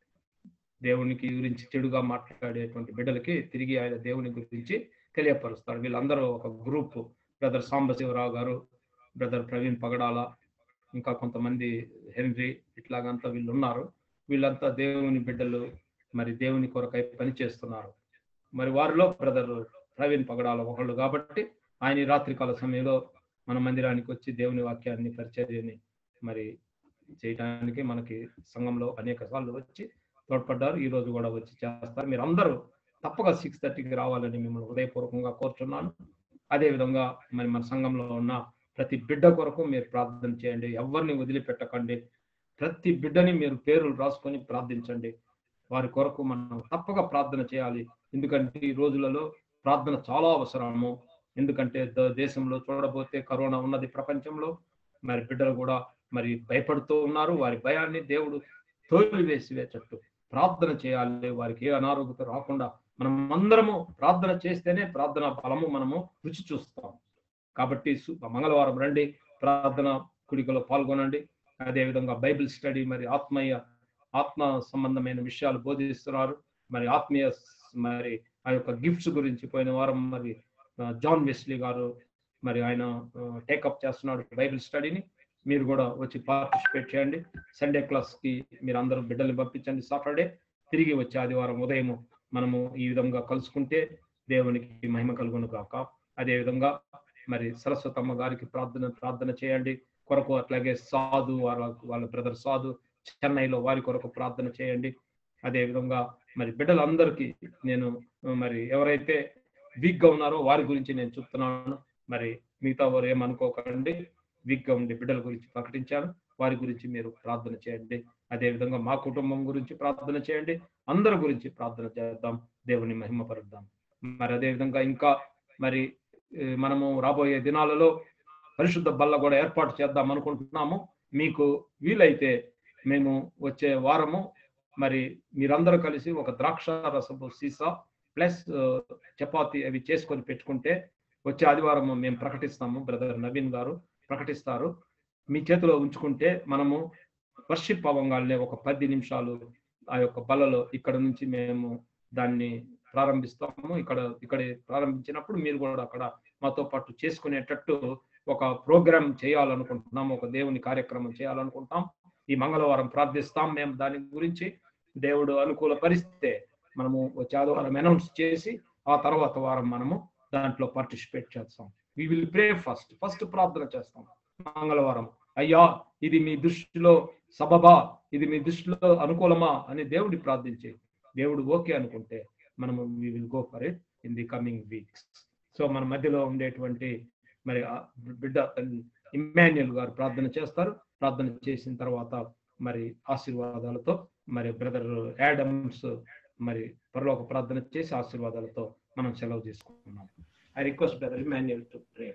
దేవునికి గురించి చెడుగా మాట్లాడేటువంటి బిడ్డలకి తిరిగి ఆయన దేవుని గురించి తెలియపరుస్తాడు వీళ్ళందరూ ఒక గ్రూప్ బ్రదర్ సాంబశివరావు గారు బ్రదర్ ప్రవీణ్ పగడాల ఇంకా కొంతమంది హెన్రీ ఇట్లాగంతా వీళ్ళు ఉన్నారు వీళ్ళంతా దేవుని బిడ్డలు మరి దేవుని కొరకై పని చేస్తున్నారు మరి వారిలో బ్రదర్ ప్రవీణ్ పగడాల ఒకళ్ళు కాబట్టి ఆయన ఈ రాత్రికాల సమయంలో మన మందిరానికి వచ్చి దేవుని వాక్యాన్ని పరిచర్యని మరి చేయడానికి మనకి సంఘంలో అనేక సార్లు వచ్చి తోడ్పడ్డారు ఈ రోజు కూడా వచ్చి చేస్తారు మీరు అందరూ తప్పక సిక్స్ థర్టీకి రావాలని మిమ్మల్ని హృదయపూర్వకంగా కోరుచున్నాను అదే విధంగా మరి మన సంఘంలో ఉన్న ప్రతి బిడ్డ కొరకు మీరు ప్రార్థన చేయండి ఎవరిని వదిలిపెట్టకండి ప్రతి బిడ్డని మీరు పేర్లు రాసుకొని ప్రార్థించండి వారి కొరకు మనం తప్పక ప్రార్థన చేయాలి ఎందుకంటే ఈ రోజులలో ప్రార్థన చాలా అవసరము ఎందుకంటే ద- దేశంలో చూడబోతే కరోనా ఉన్నది ప్రపంచంలో మరి బిడ్డలు కూడా మరి భయపడుతూ ఉన్నారు వారి భయాన్ని దేవుడు తోలి వేసివేటట్టు ప్రార్థన చేయాలి వారికి ఏ అనారోగ్యత రాకుండా మనం అందరము ప్రార్థన చేస్తేనే ప్రార్థన ఫలము మనము రుచి చూస్తాం కాబట్టి సు- మంగళవారం రండి ప్రార్థన కుడికలో పాల్గొనండి అదేవిధంగా బైబిల్ స్టడీ మరి ఆత్మీయ ఆత్మ సంబంధమైన విషయాలు బోధిస్తున్నారు మరి ఆత్మీయ స్- మరి ఆ యొక్క గిఫ్ట్స్ గురించి పోయిన వారం మరి ఆ, జాన్ వెస్లీ గారు మరి ఆయన టేకప్ చేస్తున్నాడు బైబిల్ స్టడీని మీరు కూడా వచ్చి పార్టిసిపేట్ చేయండి సండే క్లాస్ కి మీరు అందరూ బిడ్డల్ని పంపించండి సాటర్డే తిరిగి వచ్చే ఆదివారం ఉదయం మనము ఈ విధంగా కలుసుకుంటే దేవునికి మహిమ కలుగును కాక అదే విధంగా మరి సరస్వతమ్మ గారికి ప్రార్థన ప్రార్థన చేయండి కొరకు అట్లాగే సాధు వాళ్ళ వాళ్ళ బ్రదర్ సాధు చెన్నైలో వారి కొరకు ప్రార్థన చేయండి అదే విధంగా మరి బిడ్డలందరికీ నేను మరి ఎవరైతే వీక్ గా ఉన్నారో వారి గురించి నేను చెప్తున్నాను మరి మిగతా వారు ఏమనుకోకండి వీక్ గా ఉండే బిడ్డల గురించి ప్రకటించాను వారి గురించి మీరు ప్రార్థన చేయండి అదే విధంగా మా కుటుంబం గురించి ప్రార్థన చేయండి అందరి గురించి ప్రార్థన చేద్దాం దేవుని మహిమపరుద్దాం మరి అదే విధంగా ఇంకా మరి ఏ, మనము రాబోయే దినాలలో పరిశుద్ధ బల్ల కూడా ఏర్పాటు చేద్దాం అనుకుంటున్నాము మీకు వీలైతే మేము వచ్చే వారము మరి మీరందరూ కలిసి ఒక ద్రాక్ష రసపు సీసా ప్లస్ చపాతి అవి చేసుకొని పెట్టుకుంటే వచ్చే ఆదివారం మేము ప్రకటిస్తాము బ్రదర్ నవీన్ గారు ప్రకటిస్తారు మీ చేతిలో ఉంచుకుంటే మనము వర్షిప్ అవ్వగానే ఒక పది నిమిషాలు ఆ యొక్క బలలో ఇక్కడ నుంచి మేము దాన్ని ప్రారంభిస్తాము ఇక్కడ ఇక్కడ ప్రారంభించినప్పుడు మీరు కూడా అక్కడ మాతో పాటు చేసుకునేటట్టు ఒక ప్రోగ్రామ్ చేయాలనుకుంటున్నాం ఒక దేవుని కార్యక్రమం చేయాలనుకుంటాం ఈ మంగళవారం ప్రార్థిస్తాం మేము దాని గురించి దేవుడు అనుకూల పరిస్థితే మనము వచ్చే ఆదివారం అనౌన్స్ చేసి ఆ తర్వాత వారం మనము దాంట్లో పార్టిసిపేట్ చేస్తాం we will pray first first ప్రార్థన చేస్తాం మంగళవారం అయ్యా ఇది మీ దృష్టిలో సబబా ఇది మీ దృష్టిలో అనుకూలమా అని దేవుడి ప్రార్థించి దేవుడు ఓకే అనుకుంటే మనము we will go for it in the coming weeks so మన మధ్యలో ఉండేటువంటి మరి ఆ బిడ్డ ఇమాన్యుల్ గారు ప్రార్థన చేస్తారు ప్రార్థన చేసిన తర్వాత మరి ఆశీర్వాదాలతో మరి బ్రదర్ యాడమ్స్ మరి పరలోక ప్రార్థన చేసి ఆశీర్వాదాలతో మనం సెలవు తీసుకుంటున్నాం I request brother Emmanuel to pray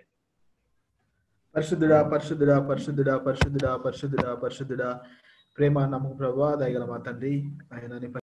పరిశుద్ధుడా పరిశుద్ధుడా పరిశుద్ధుడా పరిశుద్ధుడా పరిశుద్ధుడా పరిశుద్ధుడా ప్రేమ నమ్మకం ప్రభా దయగల మా తండ్రి ఆయన